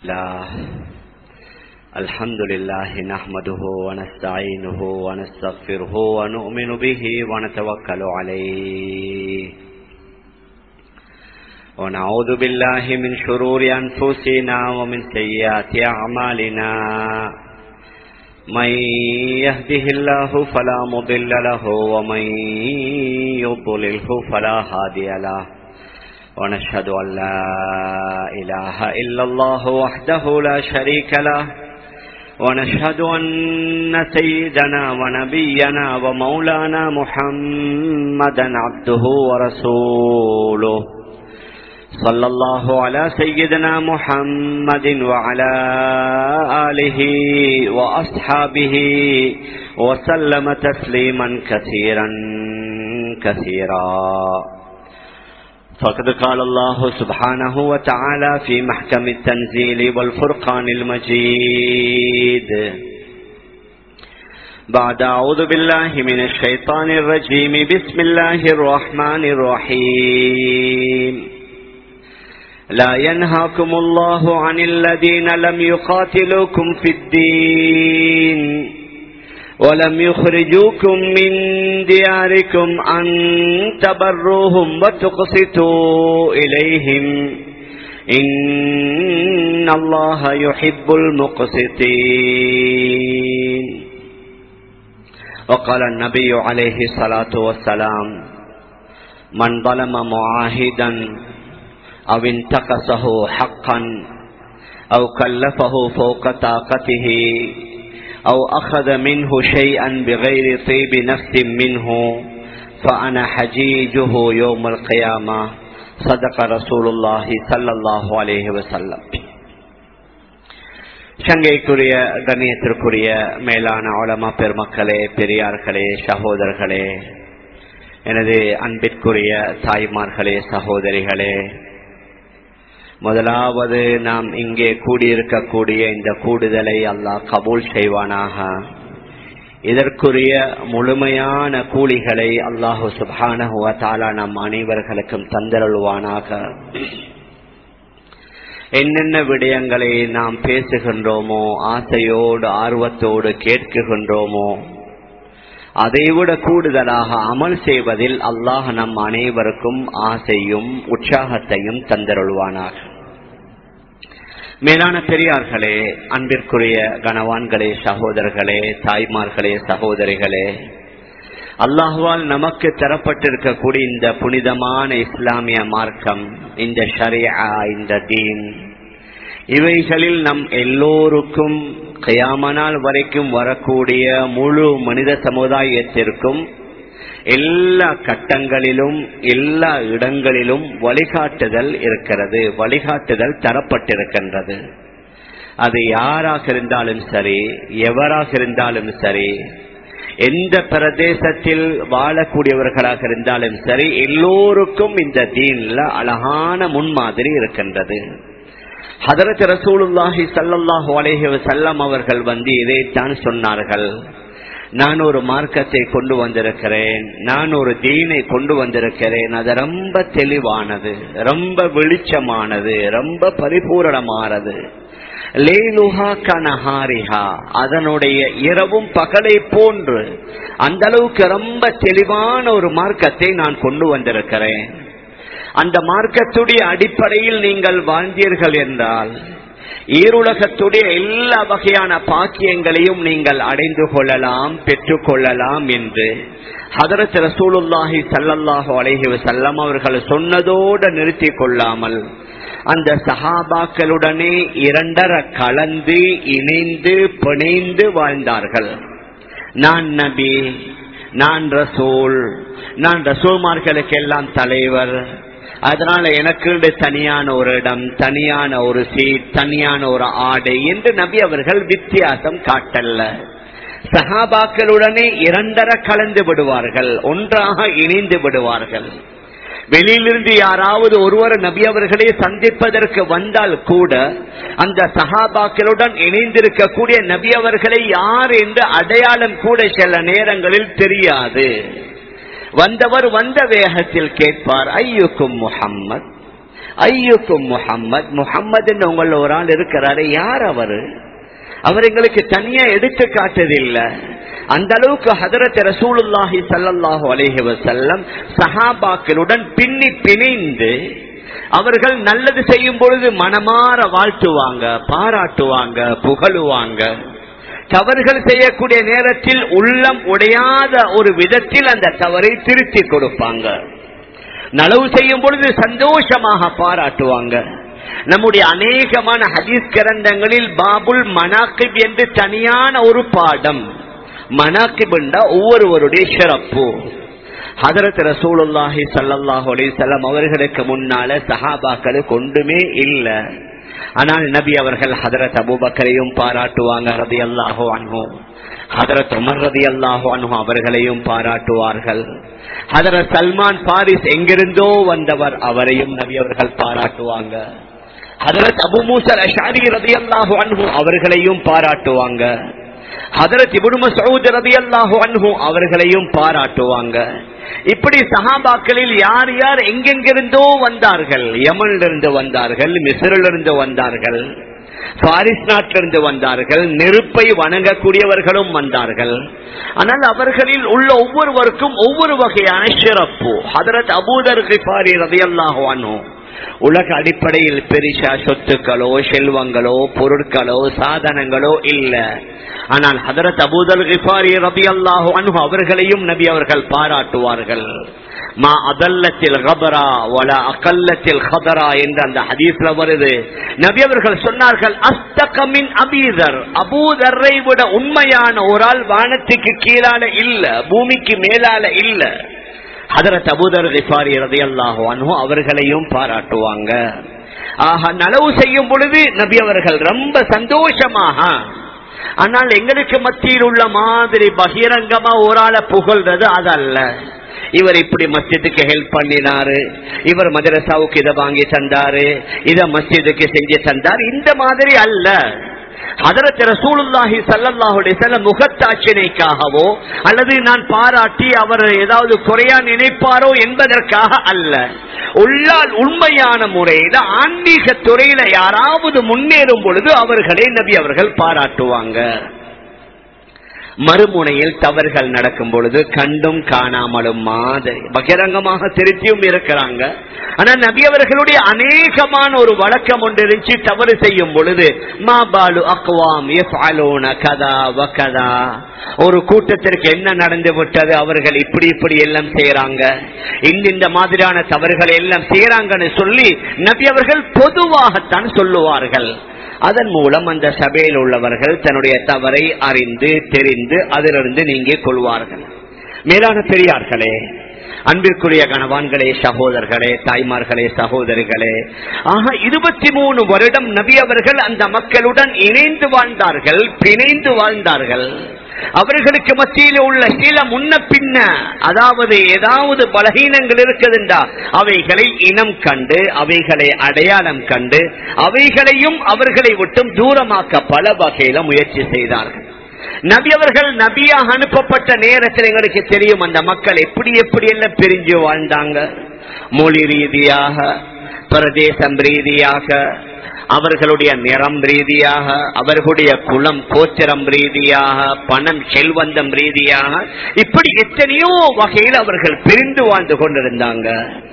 الله الحمد لله نحمده ونستعينه ونستغفره ونؤمن به ونتوكل عليه ونعوذ بالله من شرور أنفسنا ومن سيئات أعمالنا من يهده الله فلا مضل له ومن يضلله فلا هادي له ونشهد أن لا إله إلا الله وحده لا شريك له ونشهد أن سيدنا ونبينا ومولانا محمدا عبده ورسوله صلى الله على سيدنا محمد وعلى آله وأصحابه وسلم تسليما كثيرا كثيرا فقد قال الله سبحانه وتعالى في محكم التنزيل والفرقان المجيد بعد أعوذ بالله من الشيطان الرجيم بسم الله الرحمن الرحيم لا ينهاكم الله عن الذين لم يقاتلوكم في الدين ولم يخرجوكم من دياركم أن تبروهم وتقسطوا إليهم إن الله يحب المقسطين وقال النبي عليه الصلاة والسلام من ظلم معاهدا أو انتقصه حقا أو كلفه فوق طاقته أو أخذ منه شيئا بغير طيب نفس منه فأنا حجيجه يوم القيامة صدق رسول الله صلى الله عليه وسلم சங்கைக்குரிய கண்ணியத்திற்குரிய மேலான உலமா பெருமக்களே பெரியார்களே சகோதரர்களே எனது அன்பிற்குரிய தாய்மார்களே சகோதரிகளே முதலாவது நாம் இங்கே கூடியிருக்கக்கூடிய இந்த கூடுதலை அல்லாஹ் கபூல் செய்வானாக இதற்குரிய முழுமையான கூலிகளை அல்லாஹு சுபானஹுவத்தாலா நம் அனைவர்களுக்கும் தந்தருள்வானாக என்னென்ன விடயங்களை நாம் பேசுகின்றோமோ ஆசையோடு ஆர்வத்தோடு கேட்குகின்றோமோ அதைவிட கூடுதலாக அமல் செய்வதில் அல்லாஹ் நம் அனைவருக்கும் ஆசையும் உற்சாகத்தையும் தந்தருள்வானாக மேலான பெரியார்களே அன்பிற்குரிய கனவான்களே சகோதரர்களே தாய்மார்களே சகோதரிகளே அல்லாஹுவால் நமக்கு தரப்பட்டிருக்கக்கூடிய இந்த புனிதமான இஸ்லாமிய மார்க்கம் இந்த ஷரியா இந்த தீன் இவைகளில் நம் எல்லோருக்கும் கயாமனால் வரைக்கும் வரக்கூடிய முழு மனித சமுதாயத்திற்கும் எல்லா கட்டங்களிலும் எல்லா இடங்களிலும் வழிகாட்டுதல் இருக்கிறது வழிகாட்டுதல் தரப்பட்டிருக்கின்றது அது யாராக இருந்தாலும் சரி எவராக இருந்தாலும் சரி எந்த பிரதேசத்தில் வாழக்கூடியவர்களாக இருந்தாலும் சரி எல்லோருக்கும் இந்த தீன்ல அழகான முன்மாதிரி இருக்கின்றது ஹதரத் ரசூலுல்லாஹி சல்லாஹூ அலேஹி வசல்லம் அவர்கள் வந்து இதைத்தான் சொன்னார்கள் நான் ஒரு மார்க்கத்தை கொண்டு வந்திருக்கிறேன் நான் ஒரு தீனை கொண்டு வந்திருக்கிறேன் அது ரொம்ப தெளிவானது ரொம்ப வெளிச்சமானது ரொம்ப பரிபூரணமானது லேலுஹா கனஹாரிஹா அதனுடைய இரவும் பகலை போன்று அந்த அளவுக்கு ரொம்ப தெளிவான ஒரு மார்க்கத்தை நான் கொண்டு வந்திருக்கிறேன் அந்த மார்க்கத்துடைய அடிப்படையில் நீங்கள் வாழ்ந்தீர்கள் என்றால் ஈருலகத்துடைய எல்லா வகையான பாக்கியங்களையும் நீங்கள் அடைந்து கொள்ளலாம் பெற்றுக் கொள்ளலாம் என்று ஹதரத் ரசூலுல்லாஹி சல்லல்லாஹு அலைஹி வசல்லம் அவர்கள் சொன்னதோடு நிறுத்தி கொள்ளாமல் அந்த சஹாபாக்களுடனே இரண்டர கலந்து இணைந்து பிணைந்து வாழ்ந்தார்கள் நான் நபி நான் ரசூல் நான் ரசூல்மார்களுக்கெல்லாம் தலைவர் அதனால எனக்கு தனியான ஒரு இடம் தனியான ஒரு சீட் தனியான ஒரு ஆடை என்று நபி அவர்கள் வித்தியாசம் காட்டல்ல சகாபாக்களுடனே இரண்டர கலந்து விடுவார்கள் ஒன்றாக இணைந்து விடுவார்கள் வெளியிலிருந்து யாராவது ஒருவர் நபி அவர்களை சந்திப்பதற்கு வந்தால் கூட அந்த சகாபாக்களுடன் இணைந்திருக்கக்கூடிய நபி அவர்களை யார் என்று அடையாளம் கூட சில நேரங்களில் தெரியாது வந்தவர் வந்த வேகத்தில் கேட்பார் ஐயுக்கும் முகம்மது ஐயுக்கும் முஹம்மத் முஹம்மது உங்கள ஒரு ஆள் இருக்கிறாரு யார் அவரு அவர் எங்களுக்கு தனியா எடுத்து காட்டதில்லை அந்த அளவுக்கு ஹதரத் ரசூலுல்லாஹி ஸல்லல்லாஹு அலைஹி வஸல்லம் சஹாபாக்களுடன் பின்னி பிணைந்து அவர்கள் நல்லது செய்யும் பொழுது மனமாற வாழ்த்துவாங்க பாராட்டுவாங்க புகழுவாங்க தவறுகள் செய்யக்கூடிய நேரத்தில் உள்ளம் உடையாத ஒரு விதத்தில் அந்த தவறை திருத்தி கொடுப்பாங்க நலவு செய்யும் பொழுது சந்தோஷமாக பாராட்டுவாங்க நம்முடைய அநேகமான ஹதீஸ் கிரந்தங்களில் பாபுல் மனாக்கிப் என்று தனியான ஒரு பாடம் மனாக்கிப் ஒவ்வொருவருடைய சிறப்பு ஹதரத் ரசூலுல்லாஹி சல்லாஹூ அலிசல்லாம் அவர்களுக்கு முன்னால சஹாபாக்களுக்கு ஒன்றுமே இல்ல ஆனால் நபி அவர்கள் ஹதரத் அபூபக்கரையும் பாராட்டுவாங்க ரதி அல்லாஹோ அன்ஹும் ஹதரத் உமர் ரதி அல்லாஹோ அன்ஹும் அவர்களையும் பாராட்டுவார்கள் ஹதரத் சல்மான் பாரிஸ் எங்கிருந்தோ வந்தவர் அவரையும் நபி அவர்கள் பாராட்டுவாங்க ஹதரத் அபு மூசல் அஷாரி ரதி அல்லாஹோ அன்ஹும் அவர்களையும் பாராட்டுவாங்க ஹதரத் இபுனு மசூத் ரலியல்லாஹு அன்ஹு அவர்களையும் பாராட்டுவாங்க இப்படி சஹாபாக்களில் யார் யார் எங்கெங்கிருந்தோ வந்தார்கள் யமன்ல இருந்து வந்தார்கள் மிஸ்ரில் இருந்து வந்தார்கள் பாரிஸ் நாட்டிலிருந்து வந்தார்கள் நெருப்பை வணங்கக்கூடியவர்களும் வந்தார்கள் ஆனால் அவர்களில் உள்ள ஒவ்வொருவருக்கும் ஒவ்வொரு வகையான சிறப்பு ஹதரத் அபூதர் கிஃபாரி ரலியல்லாஹு அன்ஹு உலக அடிப்படையில் பெரிசா சொத்துக்களோ செல்வங்களோ பொருட்களோ சாதனங்களோ இல்ல ஆனால் ஹதரத் அபூதல் கிஃபாரி ரபி அல்லாஹு அன்பு அவர்களையும் நபி அவர்கள் பாராட்டுவார்கள் மா அதல்லத்தில் கபரா வல அகல்லத்தில் ஹதரா என்று அந்த ஹதீஸ்ல வருது நபி அவர்கள் சொன்னார்கள் அஸ்தகமின் அபீதர் அபூதரை விட உண்மையான ஒரு ஆள் வானத்துக்கு கீழால இல்ல பூமிக்கு மேலால இல்ல ஹதரத் அபூதர் கிஃபாரி ரதியல்லாஹு அன்ஹு அவர்களையும் பாராட்டுவாங்க ஆஹா நலவு செய்யும் பொழுது நபி அவர்கள் ரொம்ப சந்தோஷமாக ஆனால் எங்களுக்கு மத்தியில் உள்ள மாதிரி பகிரங்கமா ஒரு ஆளை புகழ்றது அதல்ல இவர் இப்படி மஸ்ஜிதுக்கு ஹெல்ப் பண்ணினாரு இவர் மதரசாவுக்கு இதை வாங்கி தந்தாரு இத மஸ்ஜிதுக்கு செஞ்சு தந்தார் இந்த மாதிரி அல்ல அதரத் ரசூலுல்லாஹி சல்லல்லாஹுடைய சில முகத்தாட்சினைக்காகவோ அல்லது நான் பாராட்டி அவர் ஏதாவது குறையா நினைப்பாரோ என்பதற்காக அல்ல உள்ளால் உண்மையான முறையில ஆன்மீக துறையில யாராவது முன்னேறும் பொழுது அவர்களை நபி அவர்கள் பாராட்டுவாங்க மறுமுனையில் தவறுகள் நடக்கும் பொழுது கண்டும் காணாமலும் மாதிரி பகிரங்கமாக திருத்தியும் இருக்கிறாங்க ஆனா நபி அவர்களுடைய அநேகமான ஒரு வழக்கம் ஒன்று இருந்துச்சு தவறு செய்யும் பொழுது மாபாலு அக்வாம் கதா வகதா ஒரு கூட்டத்திற்கு என்ன நடந்து விட்டது அவர்கள் இப்படி இப்படி எல்லாம் செய்யறாங்க இந்த இந்த மாதிரியான தவறுகள் எல்லாம் செய்யறாங்கன்னு சொல்லி நபி அவர்கள் பொதுவாகத்தான் சொல்லுவார்கள் அதன் மூலம் அந்த சபையில் உள்ளவர்கள் தன்னுடைய தவறை அறிந்து தெரிந்து அதிலிருந்து நீங்கிக் கொள்வார்கள் மேலான பெரியார்களே அன்பிற்குரிய கணவான்களே சகோதரர்களே தாய்மார்களே சகோதரிகளே ஆக இருபத்தி மூணு வருடம் நபி அவர்கள் அந்த மக்களுடன் இணைந்து வாழ்ந்தார்கள் பிணைந்து வாழ்ந்தார்கள் அவர்களுக்கு மத்தியில் உள்ள சில முன்ன பின்ன அதாவது ஏதாவது பலகீனங்கள் இருக்குதுண்டா அவைகளை இனம் கண்டு அவைகளை அடையாளம் கண்டு அவைகளையும் அவர்களை விட்டும் தூரமாக்க பல வகையில முயற்சி செய்தார்கள் நபி அவர்கள் நபியாக அனுப்பப்பட்ட நேரத்தில் எங்களுக்கு தெரியும் அந்த மக்கள் எப்படி எப்படி எல்லாம் பிரிஞ்சு வாழ்ந்தாங்க மொழி ரீதியாக பிரதேசம் ரீதியாக அவர்களுடைய நிறம் ரீதியாக அவர்களுடைய குலம் கோச்சரம் ரீதியாக பணம் செல்வந்தம் ரீதியாக இப்படி எத்தனையோ வகையில் அவர்கள் பிரிந்து வாழ்ந்து கொண்டிருந்தாங்க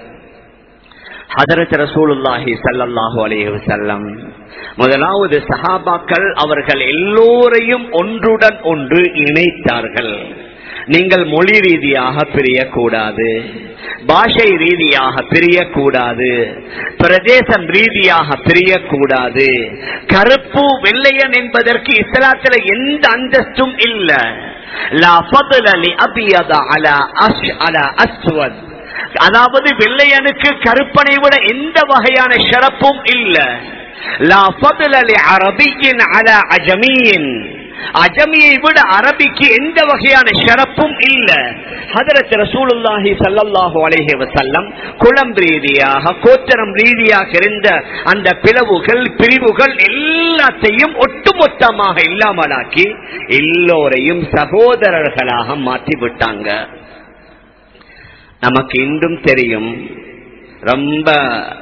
ஹதரத் ரசூலுல்லாஹி சல்லல்லாஹு அலைஹி வஸல்லம் முதலாவது சஹாபாக்கள் அவர்கள் எல்லோரையும் ஒன்றுடன் ஒன்று இணைத்தார்கள் நீங்கள் மொழி ரீதியாக பிரியக்கூடாது பாஷை ரீதியாக பிரியக்கூடாது பிரதேசம் ரீதியாக பிரியக்கூடாது கருப்பு வெள்ளையன் என்பதற்கு இஸ்லாத்துல எந்த அந்தஸ்தும் இல்ல லா ஃபضل لأبيض على أش على أسود அதாவது வெள்ளையனுக்கு கருப்பனை விட எந்த வகையான சிறப்பும் இல்ல லா ஃபضل لعربي على عجمي அஜமியை விட அரபிக்கு எந்த வகையான சிறப்பும் இல்ல ஹதரத் ரசூலுல்லாஹி சல்லல்லாஹு அலைஹி வஸல்லம் குளம் ரீதியாக கோச்சரம் ரீதியாக இருந்த அந்த பிளவுகள் பிரிவுகள் எல்லாத்தையும் ஒட்டுமொத்தமாக இல்லாமலாக்கி எல்லோரையும் சகோதரர்களாக மாற்றி விட்டாங்க நமக்கு இன்றும் தெரியும் ரொம்ப டெக்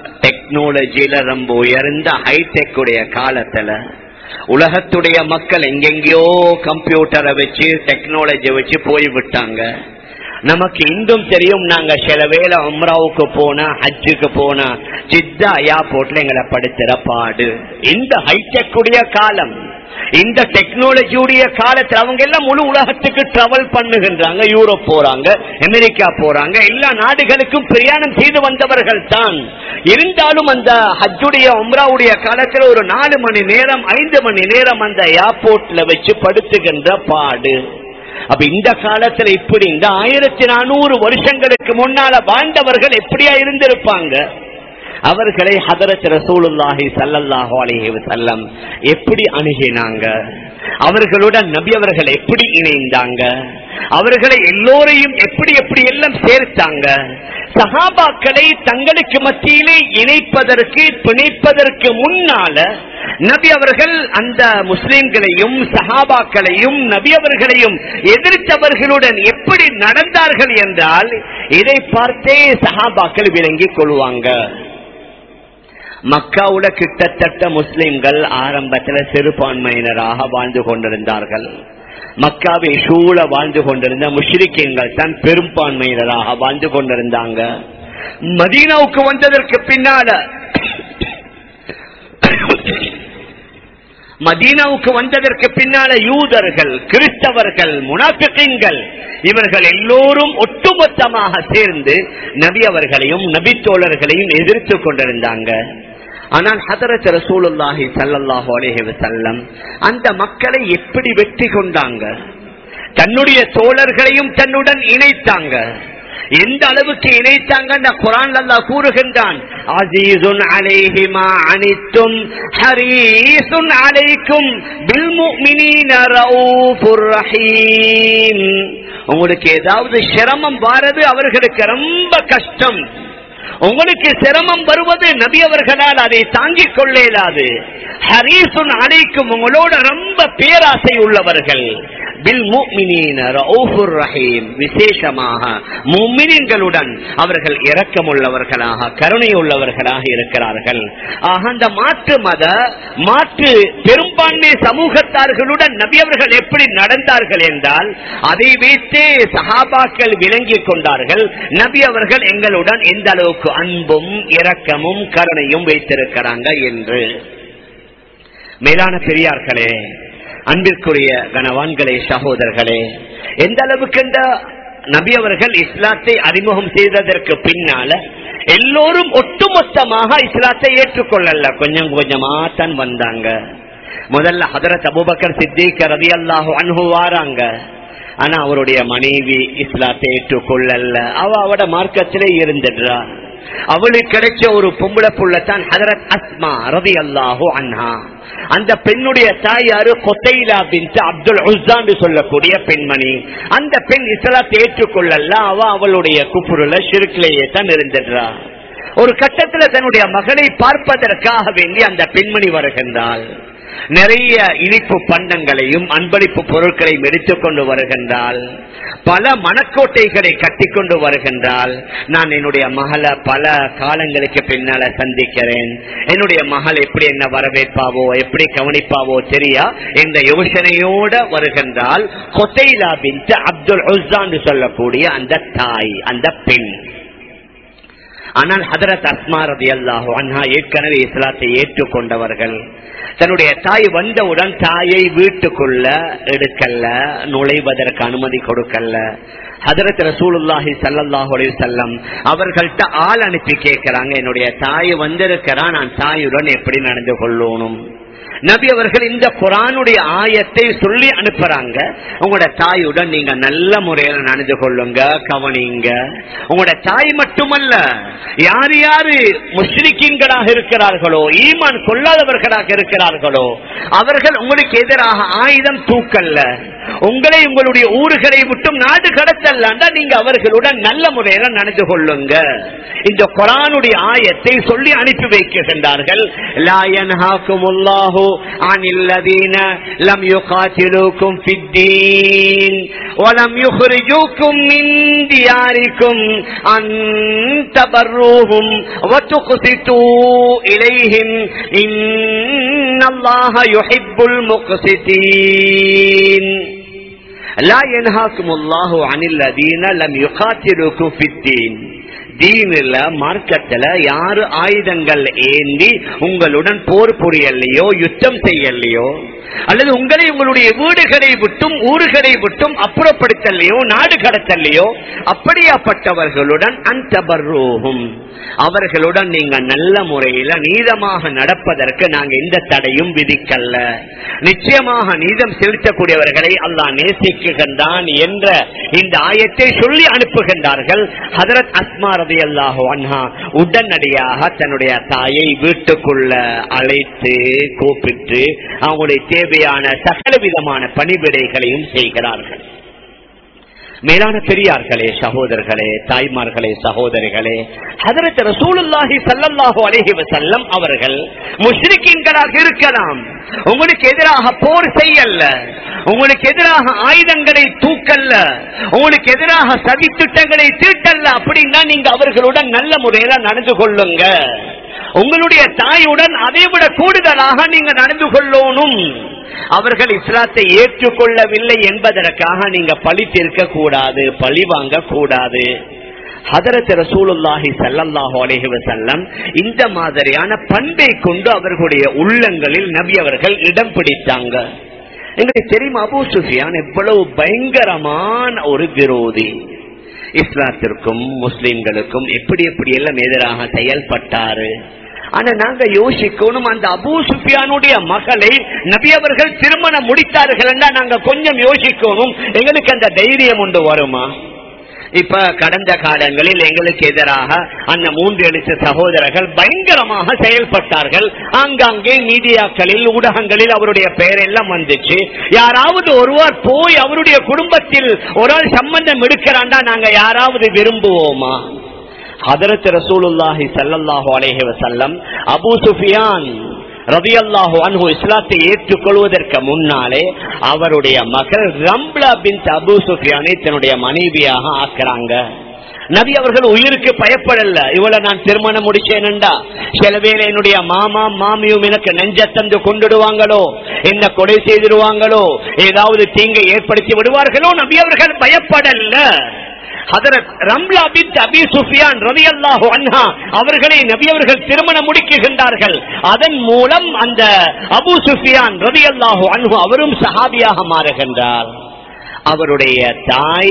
டெக்னாலஜியில ரொம்ப உயர்ந்த ஹைடெக் உடைய காலத்துல உலகத்துடைய மக்கள் எங்கெங்கயோ கம்ப்யூட்டரை வச்சு டெக்னாலஜி வச்சு போய் விட்டாங்க நமக்கு இன்னும் தெரியும் நாங்க சில வேளை உம்ராவுக்கு போனா ஹஜ்ஜுக்கு போனா சித்தா ஏர்போர்ட்ல எங்களை படுத்துற பாடு இந்த ஹைடெக் உடைய காலம் இந்த டெக்னாலஜியுடைய காலத்துல அவங்க எல்லாம் முழு உலகத்துக்கு டிராவல் பண்ணுகின்றாங்க யூரோப் போறாங்க அமெரிக்கா போறாங்க எல்லா நாடுகளுக்கும் பிரயாணம் செய்து வந்தவர்கள் தான் இருந்தாலும் அந்த ஹஜ்ஜுடைய உம்ராவுடைய காலத்துல ஒரு நாலு மணி நேரம் ஐந்து மணி நேரம் அந்த ஏர்போர்ட்ல வச்சு படுத்துகின்ற பாடு அப்ப இந்த காலத்துல இப்படி இந்த ஆயிரத்தி நானூறு வருஷங்களுக்கு முன்னால வாழ்ந்தவர்கள் எப்படியா இருந்திருப்பாங்க அவர்களை ஹதரத் ரசூலுல்லாஹி ஸல்லல்லாஹு அலைஹி வஸல்லம் எப்படி அணுகினாங்க அவர்களுடன் நபி அவர்கள் எப்படி இணைந்தாங்க அவர்களை எல்லோரையும் எப்படி எப்படி எல்லாம் சேர்த்தாங்க சஹாபாக்களை தங்களுக்கு மத்தியிலே இணைப்பதற்கு பிணைப்பதற்கு முன்னால நபி அவர்கள் அந்த முஸ்லிம்களையும் சஹாபாக்களையும் நபி அவர்களையும் எதிர்த்தவர்களுடன் எப்படி நடந்தார்கள் என்றால் இதை பார்த்தே சஹாபாக்கள் விளங்கிக் கொள்வாங்க மக்காவுல கிட்டத்தட்ட முஸ்லிம்கள் ஆரம்பத்துல சிறுபான்மையினராக வாழ்ந்து கொண்டிருந்தார்கள் மக்காவை சூழ வாழ்ந்து கொண்டிருந்த முஷ்ரிக்கீன்கள் தான் பெரும்பான்மையினராக வாழ்ந்து கொண்டிருந்தாங்க மதீனாவுக்கு வந்ததற்கு பின்னால மதீனாவுக்கு வந்ததற்கு பின்னால யூதர்கள் கிறிஸ்தவர்கள் முனாபிக்கீன்கள் இவர்கள் எல்லோரும் ஒட்டுமொத்தமாக சேர்ந்து நபி அவர்களையும் நபி தோழர்களையும் எதிர்த்து கொண்டிருந்தாங்க ஆனால் ஹதரத் ரசூலுல்லாஹி ஸல்லல்லாஹு அலைஹி வஸல்லம் அந்த மக்களை எப்படி வெற்றி கொண்டாங்க தன்னுடைய தோழர்களையும் தன்னுடன் இணைத்தாங்க எந்த அளவுக்கு இணைத்தாங்க குரான் அல்லாஹ் கூறுகின்றான் அசீசுன் அலைஹிமா அனித்தும் ஹரீசுன் அலைக்கும் பில் முஃமினீன ரഊഫுர் ரஹீம் உங்களுக்கு ஏதாவது சிரமம் வாரது அவர்களுக்கு ரொம்ப கஷ்டம் உங்களுக்கு சிரமம் வருவது நபி அவர்களால் அதை தாங்கிக் கொள்ள இயலாது ஹரீசுன் அழைக்கும் உங்களோட ரொம்ப பேராசை உள்ளவர்கள் பில் முஃமினீன ரഊഫுர் ரஹீம் விசேஷமாக முஃமினீன்களுடன் அவர்கள் இரக்கமுள்ளவர்களாக கருணை உள்ளவர்களாக இருக்கிறார்கள் ஆக அந்த மாற்று மத மாற்று பெரும்பான்மை சமூகத்தார்களுடன் நபி அவர்கள் எப்படி நடந்தார்கள் என்றால் அதை வைத்தே சஹாபாக்கள் விளங்கிக் கொண்டார்கள் நபி அவர்கள் எங்களுடன் எந்த அளவுக்கு அன்பும் இரக்கமும் கருணையும் வைத்திருக்கிறாங்க என்று மேலான பெரியார்களே அன்பிற்குரிய கனவான்களே சகோதரர்களே எந்த அளவுக்கு இந்த நபி அவர்கள் இஸ்லாத்தை அறிமுகம் செய்ததற்கு பின்னால எல்லோரும் ஒட்டுமொத்தமாக இஸ்லாத்தை ஏற்றுக்கொள்ளல கொஞ்சம் கொஞ்சமா தான் வந்தாங்க முதல்ல ஹதரத் அபுபக்கர் சித்திக் ரதி அல்லாஹு அன்ஹு வாராங்க ஆனா அவருடைய மனைவி இஸ்லாத்தை ஏற்றுக்கொள்ளல அவ அவட மார்க்கத்திலே இருந்துடுறா அவளுக்கு கிடைச்ச ஒரு பொம்பளை புள்ளத்தான் ஹதரத் அஸ்மா ரதி அல்லாஹு அன்ஹா அந்த பெண்ணுடைய தாயாரு கொத்தைலா பின் அப்துல் உஸ்தான் சொல்லக்கூடிய பெண்மணி அந்த பெண் இஸ்லாத்தை ஏற்றுக்கொள்ளல அவ அவளுடைய குப்புருல சிறுக்கிலேயே தான் இருந்துடுறா ஒரு கட்டத்துல தன்னுடைய மகளை பார்ப்பதற்காக வேண்டி அந்த பெண்மணி வருகின்றாள் நிறைய இனிப்பு பண்டங்களையும் அன்பளிப்பு பொருட்களையும் எடுத்துக் கொண்டு வருகின்றாள் பல மணக்கோட்டைகளை கட்டிக்கொண்டு வருகின்றாள் நான் என்னுடைய மகளை பல காலங்களுக்கு பின்னால சந்திக்கிறேன் என்னுடைய மகள் எப்படி என்ன வரவேற்பாவோ எப்படி கவனிப்பாவோ தெரியா என்ற யோசனையோட வருகின்றால் கொத்தைலா பின் அப்துல் உஸ்தான் சொல்லக்கூடிய அந்த தாய் அந்த பெண் ஆனால் ஹதரத் அஸ்மா ரதி அல்லாஹு அண்ணா ஏற்கனவே இஸ்லாத்தை ஏற்றுக்கொண்டவர்கள் தன்னுடைய தாய் வந்தவுடன் தாயை வீட்டுக்குள்ள எடுக்கல்ல நுழைவதற்கு அனுமதி கொடுக்கல்ல ஹதரத் ரசூலுல்லாஹி சல்லாஹு அலைஹி வஸல்லம் அவர்கள்ட்ட ஆள் அனுப்பி கேட்கிறாங்க என்னுடைய தாய் வந்திருக்கிறா நான் தாயுடன் எப்படி நடந்து கொள்ளணும் நபி அவர்கள் இந்த குரானுடைய ஆயத்தை சொல்லி அனுப்புறாங்க உங்களோட தாயுடன் நீங்க நல்ல முறையில நடந்து கொள்ளுங்க கவனிங்க உங்களோட தாய் மட்டுமல்ல யார் யாரு முஸ்லிக்கீன்களாக இருக்கிறார்களோ ஈமான் கொள்ளாதவர்களாக இருக்கிறார்களோ அவர்கள் உங்களுக்கு எதிராக ஆயுதம் தூக்கல்ல உங்களை உங்களுடைய ஊர்களை விட்டும் நாடு கடத்தல்லாண்டா நீங்க அவர்களுடன் நல்ல முறையில நடந்து கொள்ளுங்க இந்த குரானுடைய ஆயத்தை சொல்லி அனுப்பி வைக்கின்றார்கள் லா யன்ஹாக்குமுல்லாஹு அனில் லதீன லம் யுகாத்திலுக்கும் ஃபித்தீன் வலம் யுஹ்ரிஜூக்கும் மின் தியாரிக்கும் அன் தபர்ரூஹும் வதுக்ஸிது இலைஹிம் இன்னல்லாஹ யுஹிப்புல் முக்ஸிதீன் لا ينهاكم الله عن الذين لم يقاتلوكم في الدين தீனில் மார்க்கத்துல யாரு ஆயுதங்கள் ஏந்தி உங்களுடன் போர் புரியலையோ யுத்தம் செய்யலையோ அல்லது உங்களை உங்களுடைய வீடுகளை விட்டும் ஊர்களை விட்டும் அப்புறப்படுத்தலையோ நாடு கடத்தலையோ அப்படியாப்பட்டவர்களுடன் அந்தபர்ரோகும் அவர்களுடன் நீங்க நல்ல முறையில நீதமாக நடப்பதற்கு நாங்க எந்த தடையும் விதிக்கல்ல நிச்சயமாக நீதம் செலுத்தக்கூடியவர்களை அல்லாஹ் நேசிக்குகின்றான் என்ற இந்த ஆயத்தை சொல்லி அனுப்புகின்றார்கள் ஹதரத் அஸ்மா ரதி அல்லாஹு அன்ஹா உடனடியாக தன்னுடைய தாயை வீட்டுக்குள்ள அழைத்து கூப்பிட்டு அவங்களுடைய தேவையான சகல விதமான பணிவிடைகளையும் செய்கிறார்கள் மேலான பெரியார்களே சகோதரர்களே தாய்மார்களே சகோதரிகளே ஹதரத் ரசூலுல்லாஹி ஸல்லல்லாஹு அலைஹி வஸல்லம் அவர்கள் முஸ்லிக்கீன்களாக இருக்கலாம் உங்களுக்கு எதிராக போர் செய்யல்ல உங்களுக்கு எதிராக ஆயுதங்களை தூக்கல்ல உங்களுக்கு எதிராக சதி திட்டங்களை தீட்டல்ல அப்படின்னா நீங்க அவர்களுடன் நல்ல முறையில நடந்து கொள்ளுங்க உங்களுடைய தாயுடன் அதை விட கூடுதலாக நீங்க நடந்து கொள்ளணும் அவர்கள் இஸ்லாத்தை ஏற்றுக்கொள்ளவில்லை என்பதற்காக நீங்க பழி தீர்க்க கூடாது பழி வாங்க கூடாது ஹதரத் ரசூலுல்லாஹி ஸல்லல்லாஹு அலைஹி வஸல்லம் இந்த மாதிரியான பண்பை கொண்டு அவர்களுடைய உள்ளங்களில் நபி அவர்கள் இடம் பிடித்தாங்க எங்களுக்கு தெரியுமா அபூ சுஃபியான் எவ்வளவு பயங்கரமான ஒரு விரோதி இஸ்லாத்திற்கும் முஸ்லிம்களுக்கும் எப்படி எப்படி எல்லாம் எதிராக செயல்பட்டாரு ஆனா நாங்க யோசிக்கணும் அந்த அபூ சுஃபியானுடைய மகளை நபி அவர்கள் திருமணம் முடித்தார்கள் நாங்க கொஞ்சம் யோசிக்கணும் எங்களுக்கு அந்த தைரியம் உண்டு வருமா இப்ப கடந்த காலங்களில் எங்களுக்கு எதிராக அந்த மூன்று எழுத்து சகோதரர்கள் பயங்கரமாக செயல்பட்டார்கள் ஆங்காங்கே மீடியாக்களில் ஊடகங்களில் அவருடைய பெயர் எல்லாம் வந்துச்சு யாராவது ஒருவர் போய் அவருடைய குடும்பத்தில் ஒரு ஆள் சம்பந்தம் எடுக்கிறாண்டா நாங்க யாராவது விரும்புவோமா ஹதரத் ரசூலுல்லாஹி ஸல்லல்லாஹு அலைஹி வஸல்லம் அபூ சுஃபியான் ரதியல்லாஹு அன்ஹு இஸ்லாத்தை ஏற்றுக்கொள்வதற்கு முன்னாலே அவருடைய மகள் ரம்லா பின் அபூ சுஃபியானை தன்னுடைய மனைவியாக ஆக்குறாங்க நபி அவர்கள் உயிருக்கு பயப்படல இவளை நான் திருமணம் முடிச்சேன்டா சில வேளை என்னுடைய மாமா மாமியும் எனக்கு நெஞ்சத்தந்து கொண்டுடுவாங்களோ என்ன கொலை செய்திருவாங்களோ ஏதாவது தீங்கை ஏற்படுத்தி விடுவார்களோ நபி அவர்கள் பயப்படல ஹதரத் ரம்லா பின் அபி சுஃபியான் ரலியல்லாஹு அன்ஹா அவர்களை நபி அவர்கள் திருமணம் முடிக்குகின்றார்கள் அதன் மூலம் அந்த அபு சுஃபியான் ரலியல்லாஹு அன்ஹு அவரும் சஹாபியாக மாறுகின்றார் அவருடைய தாய்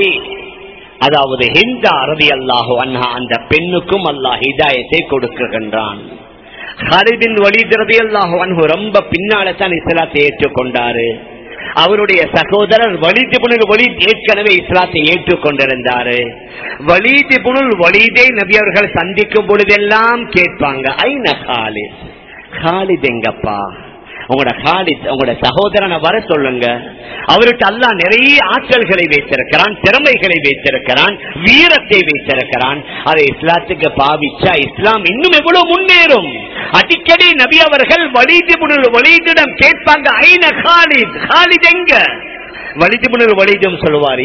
அதாவது ஹிந்தா ரலியல்லாஹு அன்ஹா அந்த பெண்ணுக்கும் அல்லாஹ் ஹிதாயத்தை கொடுக்குகின்றான் ஹரிபின் வலித் ரலியல்லாஹு அன்ஹு ரொம்ப பின்னால தான் இஸ்லாத்தை ஏற்றுக்கொண்டாரு அவருடைய சகோதரர் வலிது புனல் வலித் ஏற்கனவே இஸ்லாத்தை ஏற்றுக்கொண்டிருந்தாரு வலிது புனல் வலிதை நபி அவர்கள் சந்திக்கும் பொழுதெல்லாம் கேட்பாங்க ஐன காலித் காலித் எங்கப்பா உங்களோட காலித் உங்களோட சகோதரனை வர சொல்லுங்க அவருக்கு அல்லா நிறைய ஆற்றல்களை வைத்திருக்கிறான் திறமைகளை வைத்திருக்கிறான் வீரத்தை வைத்திருக்கிறான் அதை இஸ்லாத்துக்கு பாவிச்சா இஸ்லாம் இன்னும் எவ்வளவு முன்னேறும் அடிக்கடி நபி அவர்கள் வலிது வலிதிடம் கேட்பாங்க ஐன காலித் காலித் எங்க வலிதுபுனர் வலிதும் சொல்லுவார்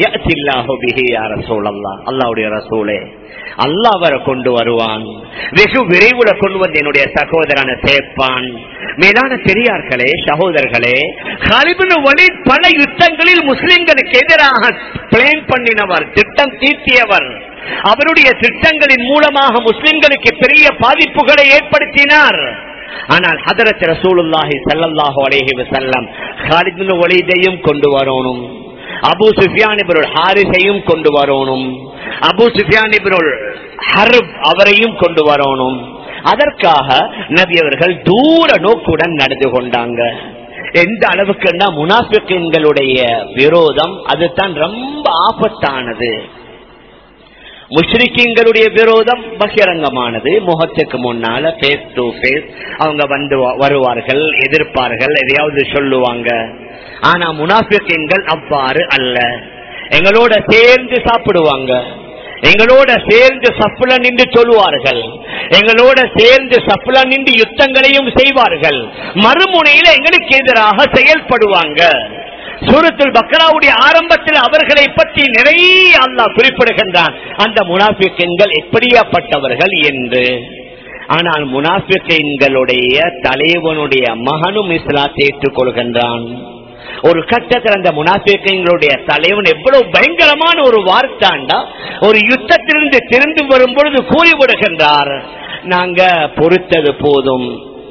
அல்லாவுடைய ரசூலே அல்லாஹ் அவரை கொண்டு வருவான் வெகு விரைவுல கொண்டு வந்து என்னுடைய சகோதரனை சேர்ப்பான் மேலான பெரியார்களே சகோதரர்களே ஹலிபின் வலி பல யுத்தங்களில் முஸ்லிம்களுக்கு எதிராக பிளான் பண்ணினவர் திட்டம் தீட்டியவர் அவருடைய திட்டங்களின் மூலமாக முஸ்லிம்களுக்கு பெரிய பாதிப்புகளை ஏற்படுத்தினார் ஆனால் ஹதரத் ரசூலுல்லாஹி ஸல்லல்லாஹு அலைஹி வஸல்லம் காலித் பின் வலீதையும் கொண்டு வரணும் அபூ சுஃபியான் இப்னுல் ஹாரிஸையும் கொண்டு வரணும் அபூ சுஃபியான் இப்னுல் ஹர்ப் அவரையும் கொண்டு வரணும் அதற்காக நபி அவர்கள் தூர நோக்குடன் நடந்து கொண்டாங்க எந்த அளவுக்குன்னா முனாஃபிக்கின்களுடைய விரோதம் அதுதான் ரொம்ப ஆபத்தானது முஷ்ரிக்கிங்களுடைய விரோதம் பகிரங்கமானது முகத்துக்கு முன்னால பேஸ் டு பேஸ் அவங்க வந்து வ- வருவார்கள் எதிர்ப்பார்கள் எதையாவது சொல்லுவாங்க ஆனா முனாஃபிக்கீன்கள் அவ்வாறு அல்ல எங்களோட சேர்ந்து சாப்பிடுவாங்க எங்களோட சேர்ந்து சப்புல நின்று சொல்லுவார்கள் எங்களோட சேர்ந்து சப்புல நின்று யுத்தங்களையும் செய்வார்கள் மறுமுனையில எங்களுக்கு எதிராக செயல்படுவாங்க சூரத்துல் பக்ராவுடைய ஆரம்பத்தில் அவர்களை பற்றி நிறைய அல்லாஹ் குறிப்பிடுகின்றான் அந்த முனாஃபிக்கன்கள் எப்படியாப்பட்டவர்கள் என்று ஆனால் முனாஃபிக்கன்களுடைய தலைவனுடைய மகனும் இஸ்லாத்தை ஏற்றுக்கொள்கின்றான் ஒரு கட்டத்தில் அந்த முனாஃபிக்கங்களுடைய தலைவன் எவ்வளவு பயங்கரமான ஒரு வார்த்தாண்டா ஒரு யுத்தத்திலிருந்து திருந்து வரும் பொழுது கூறிவிடுகின்றார் நாங்க பொறுத்தது போதும்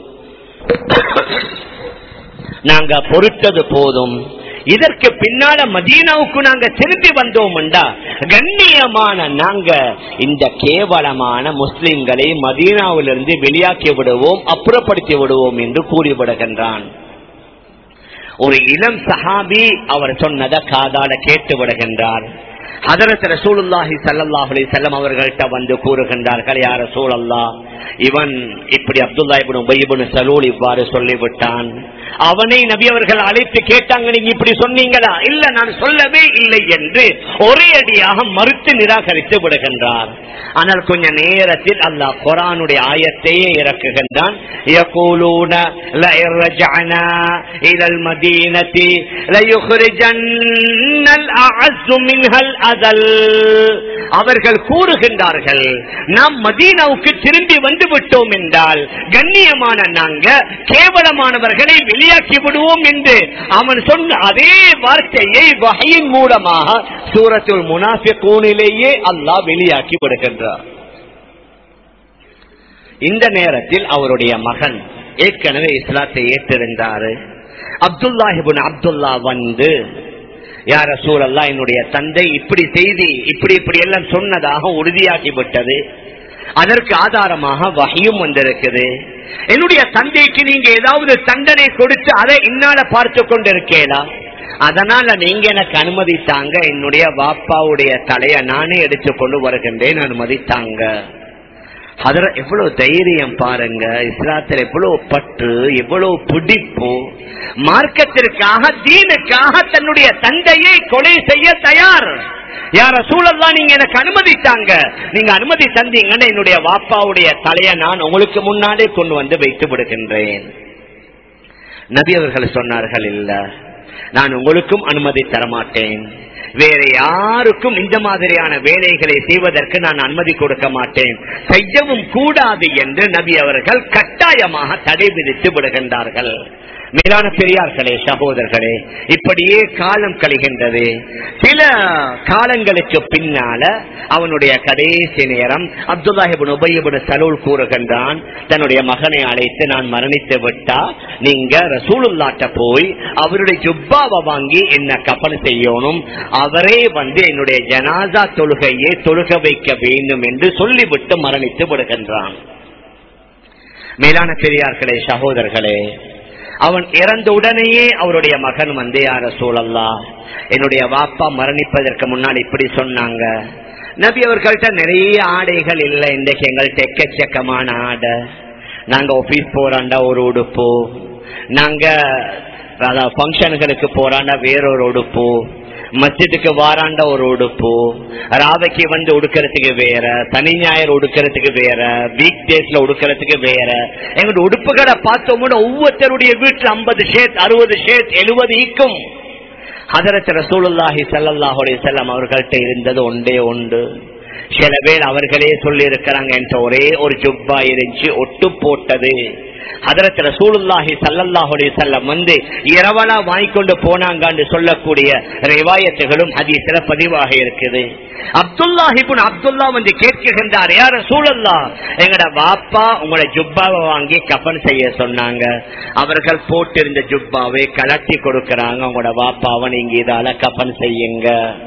நாங்க பொறுத்தது போதும் இதற்கு பின்னால மதீனாவுக்கு நாங்க திரும்பி வந்தோம்டா கண்ணியமான நாங்க இந்த கேவலமான முஸ்லிம்களை மதீனாவிலிருந்து வெளியாக்கி விடுவோம் அப்புறப்படுத்தி விடுவோம் என்று கூறிவிடுகின்றான் ஒரு இளம் சஹாபி அவர் சொன்னதை காதால கேட்டு விடுகின்றார் ஹதரத் ரசூலுல்லாஹி ஸல்லல்லாஹு அலைஹி வஸல்லம் அவர்கள்ட்ட வந்து கூறுகின்றார்கள் யா ரசூலல்லாஹ் இவன் இப்படி அப்துல்லா இப்னு உபய் இப்னு சலூல் இவ்வாறு சொல்லிவிட்டான் அவனை நபி அவர்கள் அழைத்து கேட்டாங்க நீங்க இப்படி சொன்னீங்களா இல்ல நான் சொல்லவே இல்லை என்று ஒரே அடியாக மறுத்து நிராகரித்து விடுகின்றார் ஆனால் கொஞ்ச நேரத்தில் அல்லாஹ் குரானுடைய ஆயத்தையே இறக்குகின்றான் يقولون لئن رجعنا إلى المدينة ليخرجن الأعز منها الأذل அவர்கள் கூறுகின்றார்கள் நாம் மதீனாவுக்கு திரும்பி வந்து விட்டோம் என்றால் கண்ணியமான நாங்க கேவலமானவர்களை வெளியாக்கி விடுவோம் என்று அவன் சொன்ன அதே வார்த்தையை வகையின் மூலமாக சூரத்துல் முனாஃபிகூனிலேயே அல்லாஹ் வெளியாக்கி விடுகின்றார் இந்த நேரத்தில் அவருடைய மகன் ஏற்கனவே இஸ்லாத்தை ஏற்றிருந்தாரு அப்துல்லாஹிபுன் அப்துல்லா வந்து யார சூழல்லா என்னுடைய தந்தை இப்படி செய்தி இப்படி இப்படி எல்லாம் சொன்னதாக உறுதியாகி விட்டது அதற்கு ஆதாரமாக வகையும் வந்திருக்குது என்னுடைய தந்தைக்கு நீங்க ஏதாவது தண்டனை கொடுத்து அதை இன்னால பார்த்து கொண்டிருக்கேளா அதனால நீங்க எனக்கு அனுமதித்தாங்க என்னுடைய வாப்பாவுடைய தலைய நானே எடுத்துக்கொண்டு வருகின்றேன் அனுமதித்தாங்க அதுல எவ்வளவு தைரியம் பாருங்க இஸ்லாத்தில் எவ்வளவு பற்று எவ்வளவு பிடிப்பு மார்க்கத்திற்காக தீனுக்காக தன்னுடைய தந்தையை கொலை செய்ய தயார் யார சூழல்லாம் நீங்க எனக்கு அனுமதித்தாங்க நீங்க அனுமதி தந்தீங்கன்னு என்னுடைய வாப்பாவுடைய தலைய நான் உங்களுக்கு முன்னாலே கொண்டு வந்து வைத்து விடுகின்றேன் நபி அவர்கள் சொன்னார்கள் இல்ல நான் உங்களுக்கும் அனுமதி தரமாட்டேன் வேற யாருக்கும் இந்த மாதிரியான வேலைகளை செய்வதற்கு நான் அனுமதி கொடுக்க மாட்டேன் செய்யவும் கூடாது என்று நபி அவர்கள் கட்டாயமாக தடை விதித்து விடுகின்றார்கள் மேலான பெரியார்களே சகோதரர்களே இப்படியே காலம் கழிகின்றது சில காலங்களுக்கு பின்னால அவனுடைய கடைசி நேரம் அப்துல்லாஹிபின் உபயபின் சலூல் கூறுகின்றான் தன்னுடைய மகனை அழைத்து நான் மரணித்து விட்டா நீங்க ரசூலுல்லாட்ட போய் அவருடைய ஜுப்பாவை வாங்கி என்ன கப்பல் செய்யணும் அவரே வந்து என்னுடைய ஜனாசா தொழுகையை தொழுக வைக்க வேண்டும் என்று சொல்லிவிட்டு மரணித்து விடுகின்றான் மேலான பெரியார்களே சகோதரர்களே அவன் இறந்த உடனேயே அவருடைய மகன் வந்து யார சூழல்லா என்னுடைய வாப்பா மரணிப்பதற்கு முன்னால் இப்படி சொன்னாங்க நபி அவர்கள்ட்ட நிறைய ஆடைகள் இல்லை இன்றைக்கு எங்கள்கிட்ட எக்கச்சக்கமான ஆடை நாங்க ஆபீஸ் போறாண்டா ஒரு உடுப்பு நாங்க ஃபங்க்ஷனுகளுக்கு போறாண்டா வேறொரு உடுப்பு மஸ்ஜிதுக்கு வாராண்ட ஒரு உடுப்பு ராவைக்கு வந்து உடுக்கிறதுக்கு வேற சனி ஞாயிறு உடுக்கிறதுக்கு வேற வீக் டேஸ்ல உடுக்கிறதுக்கு வேற எங்களுடைய உடுப்புகளை பார்த்தோம்னா ஒவ்வொருத்தருடைய வீட்டுல ஐம்பது ஷேட் அறுபது ஷேட் எழுபது ஈக்கும் ஹதரத் ரசூலுல்லாஹி ஸல்லல்லாஹு செல்லம் அவர்கள்ட்ட இருந்தது ஒன்றே உண்டு சில பேர் அவர்களே சொல்லி இருக்கிறாங்க என்ற ஒரே ஒரு ஜுப்பா இருந்துச்சு ஒட்டு போட்டது ஹதரத் ரசூலுல்லாஹி ஸல்லல்லாஹு அலைஹி வஸல்லம் வந்து இரவலா வாங்கிக்கொண்டு போனாங்கன்னு சொல்லக்கூடிய ரிவாயத்துகளும் ஹதீஸ்ல பதிவாக இருக்குது அப்துல்லாஹ் இப்னு அப்துல்லா வந்து கேட்கின்றார் யார் ரசூலுல்லாஹ் எங்கட பாப்பா உங்களோட ஜுப்பாவை வாங்கி கஃன் செய்ய சொன்னாங்க அவர்கள் போட்டிருந்த ஜுப்பாவை கலட்டி கொடுக்கறாங்க உங்களோட பாப்பாவை நீங்க இதால கஃன் செய்யுங்க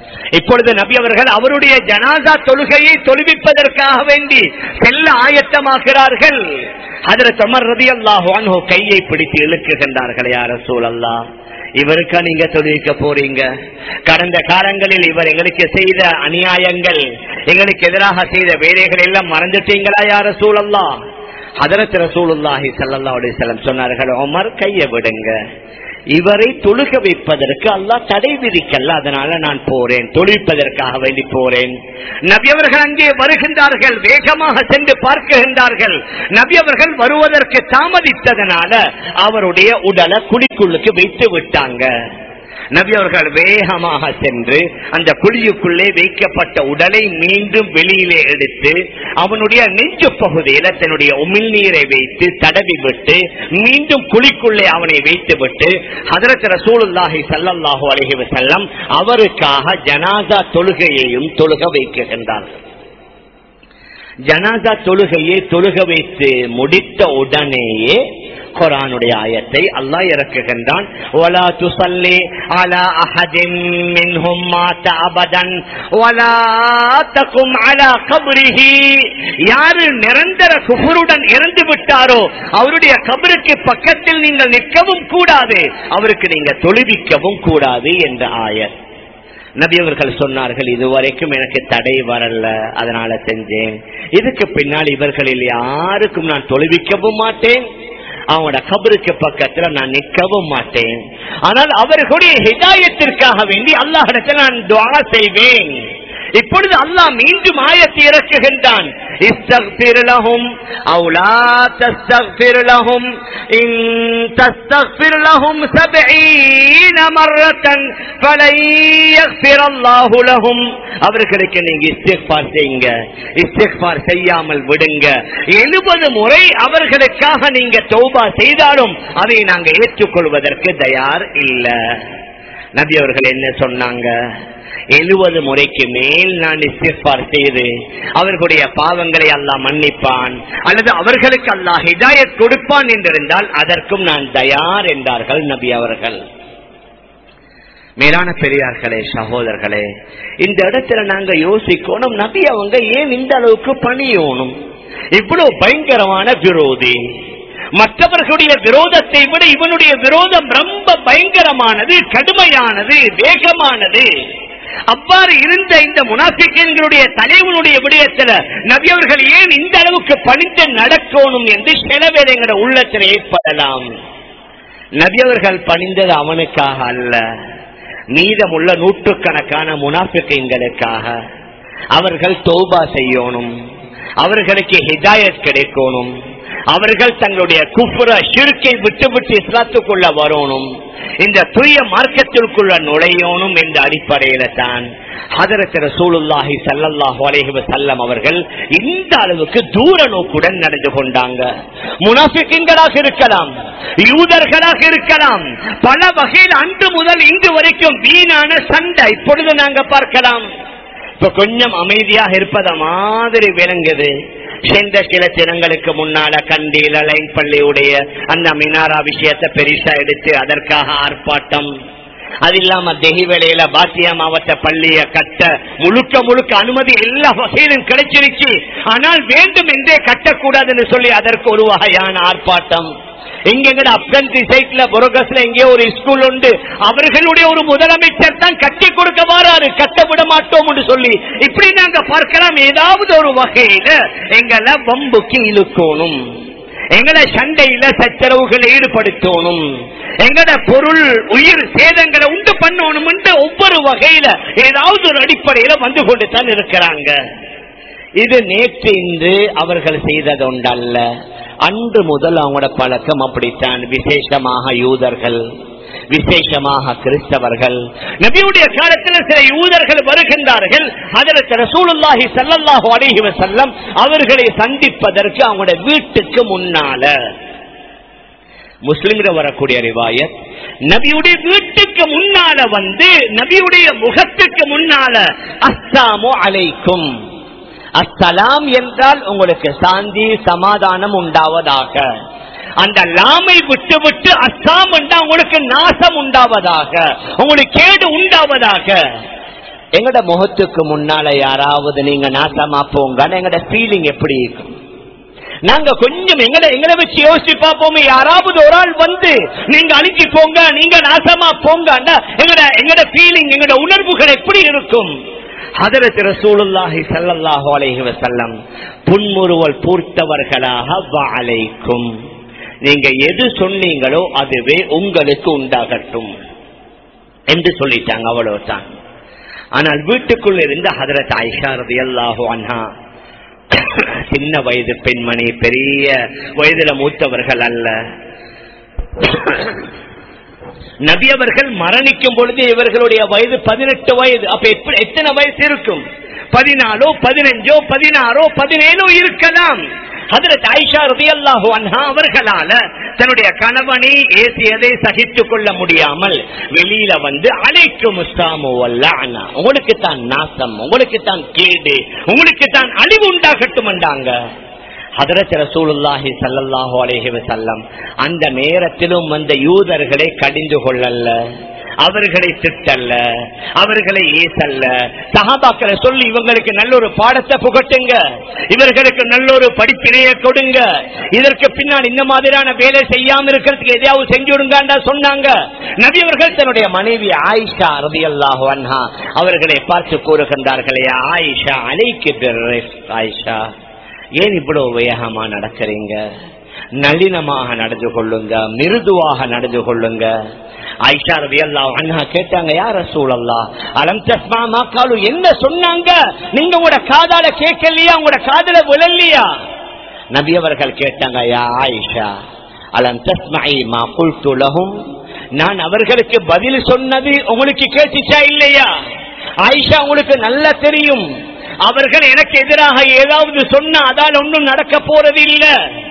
இப்பொழுது நபி அவர்கள் அவருடைய ஜனாசா தொழுகையை தொழுவிப்பதற்காக வேண்டி செல்ல ஆயத்தமாகிறார்கள் அதில் தொமர் ரதி அல்லாஹோ கையை பிடித்து இழுக்குகின்றார்கள் யார சூழல்லா இவருக்கா நீங்க தொழுவிக்க போறீங்க கடந்த காலங்களில் இவர் எங்களுக்கு செய்த அநியாயங்கள் எங்களுக்கு எதிராக செய்த வேலைகள் எல்லாம் மறந்துட்டீங்களா யார சூழல்லா ஹதரத் ரசூலுல்லாஹி ஸல்லல்லாஹு அலைஹி வஸல்லம் சொன்னார்கள் உமர் கையை விடுங்க இவரை தொழுக வைப்பதற்கு அல்லாஹ் தடை விதிக்கல்ல அதனால நான் போறேன் தொழிப்பதற்காக வேண்டி போறேன் நபி அவர்கள் அங்கே வருகின்றார்கள் வேகமாக சென்று பார்க்கின்றார்கள் நபி அவர்கள் வருவதற்கு தாமதித்ததனால அவருடைய உடலை குழிக்குள்ளுக்கு வைத்து விட்டாங்க நபி அவர்கள் வேகமாக சென்று அந்த குழியுக்குள்ளே வைக்கப்பட்ட உடலை மீண்டும் வெளியிலே எடுத்து அவனுடைய நெஞ்சு பகுதியில தன்னுடைய உமிழ் நீரை வைத்து தடவி விட்டு மீண்டும் குழிக்குள்ளே அவனை வைத்து விட்டு ஹதரத் ரசூலுல்லாஹி ஸல்லல்லாஹு அலைஹி வஸல்லம் அவருக்காக ஜனாசா தொழுகையையும் தொழுக வைக்கின்றார்கள் ஜனாசா தொழுகையை தொழுக வைத்து முடித்த உடனேயே குரானுடைய ஆயத்தை அல்லாஹ் இறக்குகின்றான் ولا تصلي على احد منهم مات ابدا ولا تقم على قبره யாரு நிரந்தர குஃபருடன் இறந்து விட்டாரோ அவருடைய கபருக்கு பக்கத்தில் நீங்கள் நிற்கவும் கூடாது அவருக்கு நீங்க தொழுவிக்கவும் கூடாது என்ற ஆயர் நபி அவர்கள் சொன்னார்கள் இதுவரைக்கும் எனக்கு தடை வரல அதனால செஞ்சேன் இதுக்கு பின்னால் இவர்களில் யாருக்கும் நான் தொழுவிக்கவும் மாட்டேன் அவனோட கபருக்கு பக்கத்துல நான் நிற்கவும் மாட்டேன் ஆனால் அவர்களுடைய ஹிதாயத்திற்காக வேண்டி அல்லாஹிடத்தில் நான் துவா செய்வேன் இப்பொழுது அல்லாஹ் மீண்டும் ஆயத்தை இறக்குகின்றான் استغفر لهم او لا تستغفر لهم ان تستغفر لهم سبعين مرة فلن يغفر الله لهم அவர்களுக்கு நீங்க இஸ்திக்பார் செய்யுங்க இஸ்திக்பார் செய்யாமல் விடுங்க எழுபது முறை அவர்களுக்காக நீங்க தௌபா செய்தாலும் அதை நாங்க ஏற்றுக்கொள்வதற்கு தயார் இல்ல நபி அவர்கள் என்ன சொன்னாங்க எழுபது முறைக்கு மேல் நான் இஸ்திஃபார் செய்து அவர்களுடைய பாவங்களை அல்லாஹ் மன்னிப்பான் அல்லது அவர்களுக்கு அல்லாஹ் ஹிதாயத் கொடுப்பான் என்றிருந்தால் அதற்கும் நான் தயார் என்றார்கள் நபி அவர்கள் மேலான பெரியார்களே சகோதரர்களே இந்த இடத்துல நாங்க யோசிக்கணும் நபி அவங்க ஏன் இந்த அளவுக்கு பணியோணும் இவ்வளவு பயங்கரமான விரோதி மற்றவர்களுடைய விரோதத்தை விட இவனுடைய விரோதம் ரொம்ப பயங்கரமானது கடுமையானது வேகமானது அவ்வாறு இருந்த இந்த முனாபிக்கங்களுடைய தலைவனுடைய விடயத்துல நபியவர்கள் ஏன் இந்த அளவுக்கு பணித்து நடக்கணும் என்று சில பேர் எங்கட உள்ளத்தில் ஏற்படலாம் நபியவர்கள் பணிந்தது அவனுக்காக அல்ல மீதமுள்ள நூற்றுக்கணக்கான முனாபிக்கங்களுக்காக அவர்கள் தௌபா செய்யணும் அவர்களுக்கு ஹிதாயத் கிடைக்கணும் அவர்கள் தங்களுடைய குப்புற சிறுக்கை விட்டு விட்டு இஸ்லாத்துக்குள்ள வரணும் இந்த தூய மார்க்கத்திற்குள்ள நுழையணும் என்ற அடிப்படையில தான் ஹதரத் ரசூலுல்லாஹி ஸல்லல்லாஹு அலைஹி வஸல்லம் அவர்கள் இந்த அளவுக்கு தூர நோக்குடன் நடந்து கொண்டாங்க முனாஃபிக்குகளாக இருக்கலாம் யூதர்களாக இருக்கலாம் பல வகையில் அன்று முதல் இன்று வரைக்கும் வீணான சண்டை இப்பொழுது நாங்க பார்க்கலாம் இப்ப கொஞ்சம் அமைதியாக இருப்பத மாதிரி விளங்குது சென்ற சில தினங்களுக்கு முன்னால கண்டியில லைன் பள்ளியுடைய அந்த மினாரா விஷயத்தை பெரிசா எடுத்து அதற்காக ஆர்ப்பாட்டம் அது இல்லாம தெஹிவேலையில பாத்தியா மாவட்ட பள்ளிய கட்ட முழுக்க முழுக்க அனுமதி எல்லா வகையிலும் கிடைச்சிருச்சு ஆனால் வேண்டும் என்றே கட்டக்கூடாதுன்னு சொல்லி அதற்கு ஒரு வகையான ஆர்ப்பாட்டம் எங்க அப்கண்ட்ரி சைட்ல புரோகஸ்ல எங்கேயோ ஒரு ஸ்கூல் உண்டு அவர்களுடைய ஒரு முதலமைச்சர் தான் கட்டி கொடுக்க வராரு கட்ட விட மாட்டோம் என்று சொல்லி இப்படி நாங்க பார்க்கலாம் ஏதாவது ஒரு வகையில எங்களை வம்புக்கு இழுக்கணும் எங்களை சண்டையில சச்சரவுகளை ஈடுபடுத்தணும் எங்கட பொருள் உயிர் சேதங்களை உண்டு பண்ணணும் ஒவ்வொரு வகையில ஏதாவது ஒரு அடிப்படையில வந்து கொண்டு தான் இருக்கிறாங்க இது நேற்று இன்று அவர்கள் செய்தது ஒன்றல்ல அன்று முதல் அவங்களோட பழக்கம் அப்படித்தான் விசேஷமாக யூதர்கள் விசேஷமாக கிறிஸ்தவர்கள் நபியுடைய காலத்தில் சில யூதர்கள் வருகின்றார்கள் அதற்கு ரசூலுல்லாஹி ஸல்லல்லாஹு அலைஹி வஸல்லம் அவர்களை சந்திப்பதற்கு அவங்களோட வீட்டுக்கு முன்னால முஸ்லிமிட வரக்கூடிய ரிவாயத் நபியுடைய வீட்டுக்கு முன்னால வந்து நபியுடைய முகத்துக்கு முன்னால அஸ்ஸாமு அலைக்கும் அஸ்ஸலாம் என்றால் உங்களுக்கு சாந்தி சமாதானம் உண்டாவதாக அந்த லாமை விட்டு விட்டு அஸ்ஸாம் என்றால் உங்களுக்கு நாசம் உண்டாவதாக உங்களுக்கு கேடு உண்டாவதாக எங்கட முகத்துக்கு முன்னால யாராவது நீங்க நாசமா போங்க எங்கட ஃபீலிங் எப்படி இருக்கும் நாங்க கொஞ்சம் எங்கட எங்களை வச்சு யோசிச்சு பார்ப்போமே யாராவது ஒரு ஆள் வந்து நீங்க அழிச்சு போங்க நீங்க நாசமா போங்க எங்கட எங்கட ஃபீலிங் எங்கட உணர்வுகள் எப்படி இருக்கும் ஹதரத் ரசூலுல்லாஹி ஸல்லல்லாஹு அலைஹி வஸல்லம் புன்முறுவல் பூர்த்தவர்களாக வாழைக்கும் நீங்க எது சொன்னீங்களோ அதுவே உங்களுக்கு உண்டாகட்டும் என்று சொல்லிட்டாங்க அவ்வளவுதான் ஆனால் வீட்டுக்குள் இருந்த ஹதரத் ஆயிஷா ரலியல்லாஹு அன்ஹா சின்ன வயது பெண்மணி பெரிய வயதுல மூத்தவர்கள் அல்ல நபி அவர்கள் மரணிக்கும் பொழுது இவர்களுடைய வயது பதினெட்டு வயது அப்ப எப்படி எத்தனை வயசு இருக்கும் பதினாலோ பதினஞ்சோ பதினாறோ பதினேழோ இருக்கலாம் ஹதரத் ஆயிஷா ரதியல்லாஹு அன்ஹா அவர்களால தன்னுடைய கணவனை ஏசியதை சகித்துக் கொள்ள முடியாமல் வெளியில வந்து அழைக்கும் முஸ்தாமோ அல்லானா உங்களுக்கு தான் நாசம் உங்களுக்கு தான் கேடு உங்களுக்கு தான் அழிவு உண்டாகட்டும் என்றாங்க ஹதரத் ரசூலுல்லாஹி ஸல்லல்லாஹு அலைஹி வஸல்லம் அந்த நேரத்திலும் அந்த யூதர்களை கடிந்து கொள்ளல்ல அவர்களை திட்டல்ல அவர்களை ஏசல்ல சகாபாக்களை சொல்லி இவங்களுக்கு நல்ல ஒரு பாடத்தை புகட்டுங்க இவர்களுக்கு நல்ல ஒரு படிப்பினைய கொடுங்க இதற்கு பின்னால் இந்த மாதிரியான வேலை செய்யாம இருக்கிறதுக்கு எதையாவது செஞ்சு விடுங்கண்டா சொன்னாங்க நபி அவர்கள் தன்னுடைய மனைவி ஆயிஷா ரதி அல்லாஹு அன்ஹா அவர்களை பார்த்து கூறுகின்றார்களே ஆயிஷா அலைக்கு ஆயிஷா ஏன் இவ்வளவு வேகமா நடக்கிறீங்க நளினமாக நடந்து கொள்ளுங்க மிருதுவாக நடந்து கொள்ளுங்க ஐஷா ரவி அல்லா அண்ணா கேட்டாங்க யார சூழல்லா அலம் தஸ்மா மாக்காலு என்ன சொன்னாங்க நீங்க உங்களோட காதால கேட்கலையா உங்களோட காதல விழலையா நபி அவர்கள் கேட்டாங்க யா ஆயிஷா அலம் தஸ்மை மா குல்து லஹும் நான் அவர்களுக்கு பதில் சொன்னது உங்களுக்கு கேட்டுச்சா இல்லையா ஆயிஷா உங்களுக்கு நல்லா தெரியும் அவர்கள் எனக்கு எதிராக ஏதாவது சொன்னா அதால் ஒன்றும் நடக்க போறது இல்ல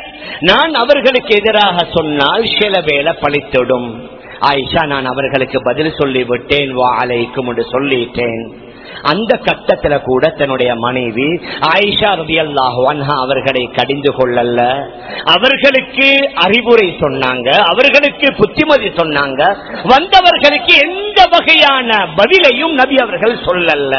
நான் அவர்களுக்கு எதிராக சொன்னால் சில வேலை பழித்திடும் ஆயிஷா நான் அவர்களுக்கு பதில் சொல்லி விட்டேன் வா அலைக்கும் என்று சொல்லிட்டேன் அந்த கட்டத்துல கூட தன்னுடைய மனைவி ஆயிஷா ரதி அல்லாஹு அன்ஹா அவர்களை கடிந்து கொள்ளல அவர்களுக்கு அறிவுரை சொன்னாங்க அவர்களுக்கு புத்திமதி சொன்னாங்க வந்தவர்களுக்கு எந்த வகையான பதிலையும் நபி அவர்கள் சொல்லல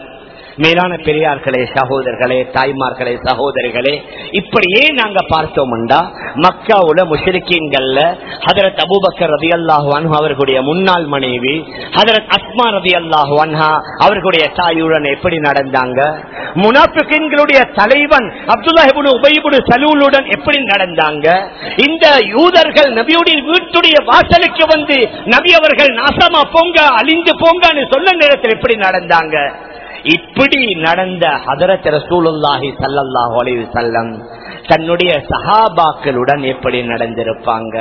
மேலான பெரியார்களே சகோதரர்களே தாய்மார்களே சகோதரிகளே இப்படியே நாங்க பார்த்தோம்டா மக்காவுல முஷரிக்கீன்கள்ல ஹதரத் அபூபக்கர் ரதி அல்லாஹு அன்ஹா அவர்களுடைய முன்னாள் மனைவி ஹதரத் அஸ்மா ரதி அல்லாஹு அன்ஹா அவர்களுடைய தாயுடன் எப்படி நடந்தாங்க முனாபிக்கின்களுடைய தலைவன் அப்துல்லாஹிபுன் உபயிபுடு சலூலுடன் எப்படி நடந்தாங்க இந்த யூதர்கள் நபியுடைய வீட்டுடைய வாசலுக்கு வந்து நபி அவர்கள் நாசமா போங்க அழிந்து போங்கன்னு சொல்ல நேரத்தில் எப்படி நடந்தாங்க இப்படி நடந்த ஹதரத் ரசூலுல்லாஹி சல்லல்லாஹு அலைஹி வஸல்லம் தன்னுடைய சஹாபாக்களுடன் எப்படி நடந்திருப்பாங்க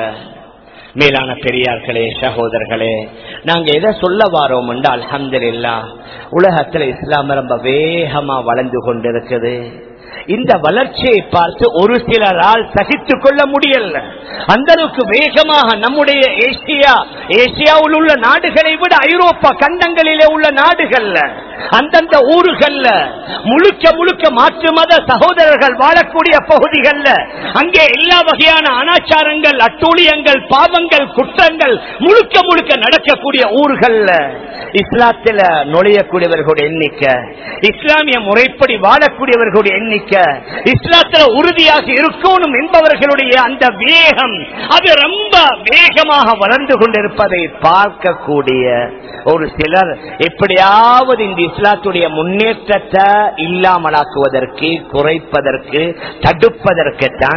மேலான பெரியார்களே சகோதரர்களே நாங்க எதை சொல்ல வாரோம் என்றால் அல்ஹம்துலில்லா உலகத்துல இஸ்லாம் ரொம்ப வேகமா வளர்ந்து கொண்டிருக்குது இந்த வளர்ச்சியை பார்த்து ஒரு சிலரால் சகித்துக் கொள்ள முடியல அந்த அளவுக்கு வேகமாக நம்முடைய ஏசியா ஏசியாவில் உள்ள நாடுகளை விட ஐரோப்பா கண்டங்களிலே உள்ள நாடுகள்ல அந்தந்த ஊர்கள்ல முழுக்க முழுக்க மாற்று மத சகோதரர்கள் வாழக்கூடிய பகுதிகள்ல அங்கே எல்லா வகையான அனாச்சாரங்கள் அட்டூழியங்கள் பாவங்கள் குற்றங்கள் முழுக்க முழுக்க நடக்கக்கூடிய ஊர்கள்ல இஸ்லாத்துல நுழையக்கூடியவர்களுடைய எண்ணிக்கை இஸ்லாமிய முறைப்படி வாழக்கூடியவர்களுடைய எண்ணிக்கை இஸ்லாத்துல உறுதியாக இருக்கணும் என்பவர்களுடைய அந்த வேகம் அது ரொம்ப வேகமாக வளர்ந்து கொண்டிருப்பதை பார்க்கக்கூடிய ஒரு சிலர் எப்படியாவது இந்த இஸ்லாத்துடைய முன்னேற்றத்தை இல்லாமலாக்குவதற்கு குறைப்பதற்கு தடுப்பதற்கு தான்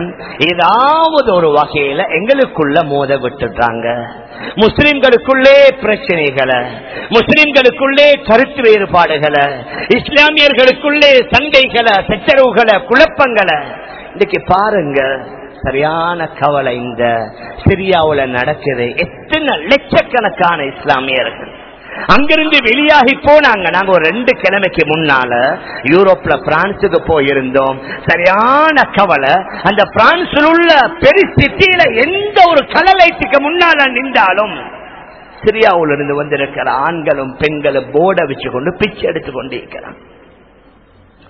ஏதாவது ஒரு வகையில எங்களுக்குள்ள மோத விட்டுறாங்க முஸ்லிம்களுக்குள்ளே பிரச்சனைகளை முஸ்லிம்களுக்குள்ளே கருத்து வேறுபாடுகளை இஸ்லாமியர்களுக்குள்ளே சண்டைகளை சச்சரவுகளை குழப்பங்களை இன்னைக்கு பாருங்க சரியான கவலை இந்த சிரியாவுல நடக்குது எத்தனை லட்சக்கணக்கான இஸ்லாமியர்கள் அங்கிருந்து வெளியாகி போனாங்க நாங்க ஒரு ரெண்டு கிழமைக்கு முன்னால யூரோப்ல பிரான்சுக்கு போயிருந்தோம் சரியான கவலை அந்த பிரான்சில் உள்ள பெரிய சிட்டியில எந்த ஒரு கலலைத்துக்கு முன்னால நின்றாலும் சிரியாவுல இருந்து வந்திருக்கிற ஆண்களும் பெண்களும் போர்டை வச்சு கொண்டு பிச்சை எடுத்து கொண்டு இருக்கிறான்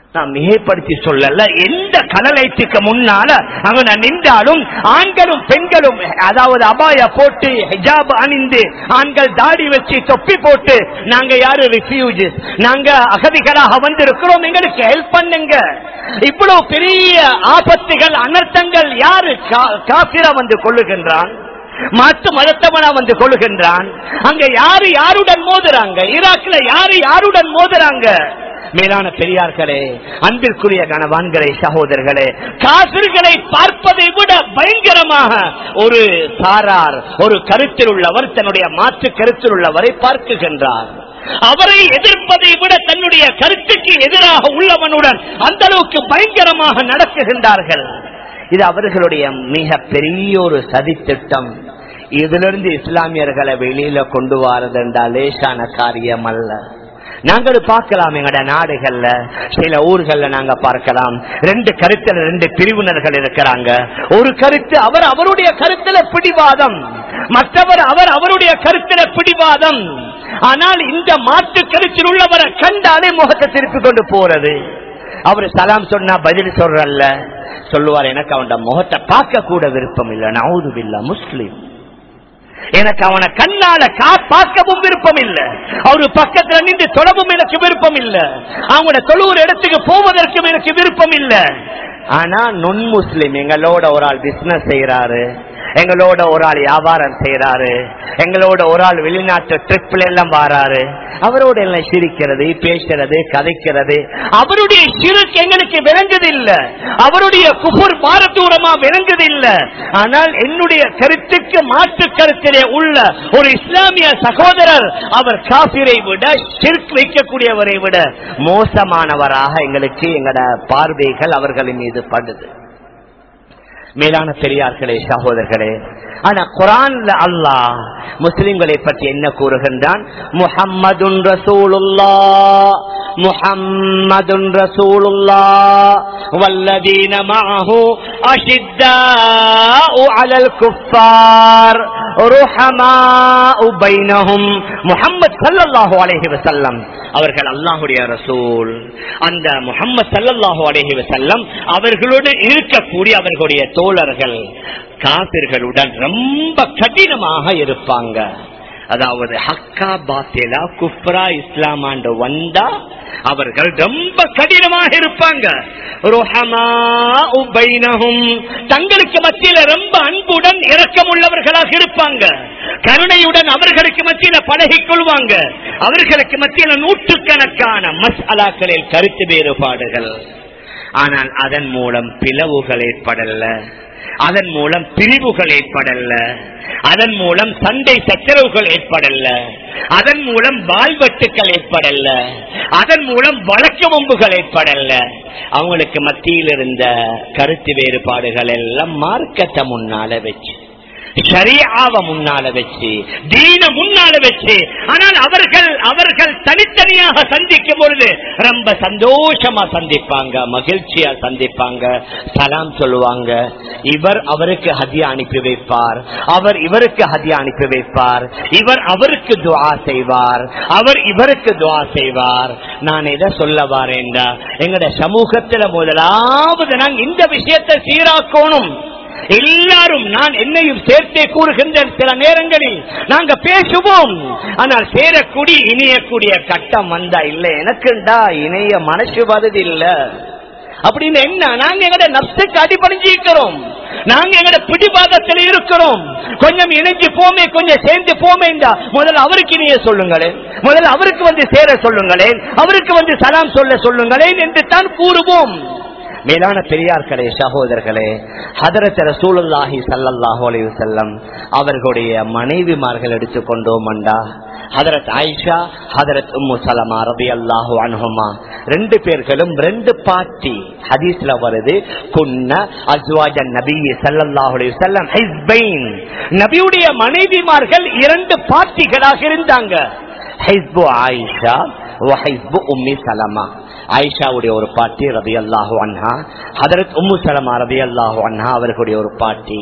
நான் மிகைப்படுத்தி சொல்லல எந்த கடலைத்துக்கு முன்னால அவங்க நின்றாலும் ஆண்களும் பெண்களும் அதாவது அபாய போட்டு ஹிஜாப் அணிந்து ஆண்கள் தாடி வச்சு தொப்பி போட்டு நாங்க யாரு ரிஃப்யூஜஸ் நாங்க அகதிகளாக வந்திருக்கிறோம் எங்களுக்கு ஹெல்ப் பண்ணுங்க இவ்வளவு பெரிய ஆபத்துகள் அனர்த்தங்கள் யாரு காசிரா வந்து கொள்ளுகின்றான் மாற்று மதத்தவனா வந்து கொள்ளுகின்றான் அங்க யாரு யாருடன் மோதுறாங்க ஈராக்ல யாரு யாருடன் மோதுறாங்க மேலான பெரியார்களே அன்பிற்குரிய கணவான்களே சகோதரர்களே காசிர்களை பார்ப்பதை விட பயங்கரமாக ஒரு சாரார் ஒரு கருத்தில் உள்ளவர் தன்னுடைய மாற்று கருத்தில் உள்ளவரை பார்க்குகின்றார் அவரை எதிர்ப்பதை விட தன்னுடைய கருத்துக்கு எதிராக உள்ளவனுடன் அந்த அளவுக்கு பயங்கரமாக நடக்குகின்றார்கள் இது அவர்களுடைய மிக பெரிய ஒரு சதித்திட்டம் இதிலிருந்து இஸ்லாமியர்களை வெளியில கொண்டு வாரது என்றால் லேசான காரியம் அல்ல நாங்கள் பார்க்கலாம் எங்கட நாடுகள்ல சில ஊர்கள்ல நாங்க பார்க்கலாம் ரெண்டு கருத்துல ரெண்டு பிரிவினர்கள் இருக்கிறாங்க ஒரு கருத்து அவர் அவருடைய கருத்துல பிடிவாதம் மற்றவர் அவர் அவருடைய கருத்துல பிடிவாதம் ஆனால் இந்த மாற்று கருத்தில் உள்ளவரை கண்டாலே முகத்தை திருப்பி கொண்டு போறது அவர் சலாம் சொன்னா பதில் சொல்றல்ல சொல்லுவார் எனக்கு அவன் முகத்தை பார்க்க கூட விருப்பம் இல்லை நவுதுபில்லா முஸ்லிம் எனக்கு அவனை கண்ணால கா பார்க்கவும் விருப்பம் இல்ல அவரு பக்கத்துல நின்று தொழவும் எனக்கு விருப்பம் இல்ல அவங்களோட தொழுவுற இடத்துக்கு போவதற்கும் எனக்கு விருப்பம் இல்ல ஆனா நுண் முஸ்லிம் எங்களோட ஒரு ஆள் பிசினஸ் செய்யறாரு எங்களோட ஒரு ஆள் வியாபாரம் செய்யறாரு எங்களோட ஒரு ஆள் வெளிநாட்டு ட்ரிப்ல எல்லாம் வாராரு அவரோட எல்லாம் சிரிக்கிறது பேசுறது கதைக்கிறது அவருடைய சிறுக்கு எங்களுக்கு விளங்குது இல்ல அவருடைய குபுர் பாரதூரமா விளங்குது இல்ல ஆனால் என்னுடைய கருத்துக்கு மாற்று கருத்திலே உள்ள ஒரு இஸ்லாமிய சகோதரர் அவர் காபிரை விட சிறுக்கு வைக்கக்கூடியவரை விட மோசமானவராக எங்களுக்கு எங்களோட பார்வைகள் அவர்களின் மீது படுது மேலான பெரியார்களே சகோதரர்களே ஆனா குரான்ல அல்லாஹ் முஸ்லிம்களை பற்றி என்ன கூறுகின்றான் முஹம்மதுன் ரசூலுல்லா முஹம்மதுன் ரசூலுல்லா வல்லதீன மஅஹு அஷித்தாஉ அலல் குஃபார் ருஹமாஉ பைனஹும் முஹம்மது ஸல்லல்லாஹு அலைஹி வஸல்லம் அவர்கள் அல்லாஹ்வுடைய ரசூல் அந்த முஹம்மது ஸல்லல்லாஹு அலைஹி வஸல்லம் அவர்களோடு இருக்கக்கூடிய அவர்களுடைய தோழர்கள் காபிர்களுடன் ரொம்ப கடினமாக இருப்பாங்க அதாவது ஹக்கா பாத்திலா குப்ரா இஸ்லாமாண்டு வந்தா அவர்கள் ரொம்ப கடினமாக இருப்பாங்க தங்களுக்கு மத்தியில ரொம்ப அன்புடன் இரக்கம் உள்ளவர்களாக இருப்பாங்க கருணையுடன் அவர்களுக்கு மத்தியில பழகிக் கொள்வாங்க அவர்களுக்கு மத்தியில நூற்றுக்கணக்கான மசாலாக்களில் கருத்து வேறுபாடுகள் ஆனால் அதன் மூலம் பிளவுகள் ஏற்படல அதன் மூலம் பிரிவுகள் ஏற்படல அதன் மூலம் சண்டை சச்சரவுகள் ஏற்படல அதன் மூலம் வாழ்வெட்டுக்கள் ஏற்படல அதன் மூலம் வழக்கு வம்புகள் ஏற்படல அவங்களுக்கு மத்தியில் இருந்த கருத்து வேறுபாடுகள் எல்லாம் மார்க்கத்தை முன்னால வச்சு ஷரியாவ முன்னால வச்சு தீன முன்னால வச்சு ஆனால் அவர்கள் அவர்கள் தனித்தனியாக சந்திக்கும் பொழுது ரொம்ப சந்தோஷமா சந்திப்பாங்க மகிழ்ச்சியா சந்திப்பாங்க சலாம் சொல்லுவாங்க இவர் அவருக்கு ஹதியா அனுப்பி வைப்பார் அவர் இவருக்கு ஹதியா அனுப்பி வைப்பார் இவர் அவருக்கு துவா செய்வார் அவர் இவருக்கு துவா செய்வார் நான் எதை சொல்ல வாரேன்டா எங்கட சமூகத்துல முதலாவது நாங்க இந்த விஷயத்தை சீராக்கணும் எல்லாரும் நான் என்னையும் சேர்த்தே கூறுகின்ற சில நேரங்களில் நாங்க பேசுவோம் ஆனால் சேரக்கூடிய இணையக்கூடிய கட்டம் வந்தா இல்ல எனக்குண்டா இணைய மனசு வருது இல்ல அப்படின்னு என்ன நாங்க எங்கட நப்சுக்கு அடிபணிஞ்சிருக்கிறோம் நாங்க எங்கட பிடிபாதத்தில் இருக்கிறோம் கொஞ்சம் இணைஞ்சு போமே கொஞ்சம் சேர்ந்து போமேண்டா முதல்ல அவருக்கு இணைய சொல்லுங்களேன் முதல்ல அவருக்கு வந்து சேர சொல்லுங்களேன் அவருக்கு வந்து சலாம் சொல்ல சொல்லுங்களேன் என்று தான் கூறுவோம் மேலான பெரியார்களே சகோதரர்களே ஹதரத் ரசூலுல்லாஹி சல்லல்லாஹு அலைஹி வஸல்லம் அவர்களுடைய மனைவிமார்கள் எடுத்துக்கொண்டோம் அண்டா ஹதரத் ஆயிஷா ஹதரத் உம்மு சலமா ரலியல்லாஹு அன்ஹுமா ரெண்டு பேர்களும் ரெண்டு பாட்டி ஹதீஸ்ல வருது குன்ன அஸ்வாஜன் நபி ஸல்லல்லாஹு அலைஹி வஸல்லம் ஹிஸ்பைன் நபியுடைய மனைவிமார்கள் இரண்டு பாட்டிகளாக இருந்தாங்க ஹிஸ்பு ஆயிஷா வ ஹிஸ்பு உம்மி சலமா ஆயிஷாவுடைய ஒரு பாட்டி ரபி அல்லாஹு அண்ணா ஹதரத் உம்மு சலமா ரபி அல்லாஹு அண்ணா அவர்களுடைய ஒரு பாட்டி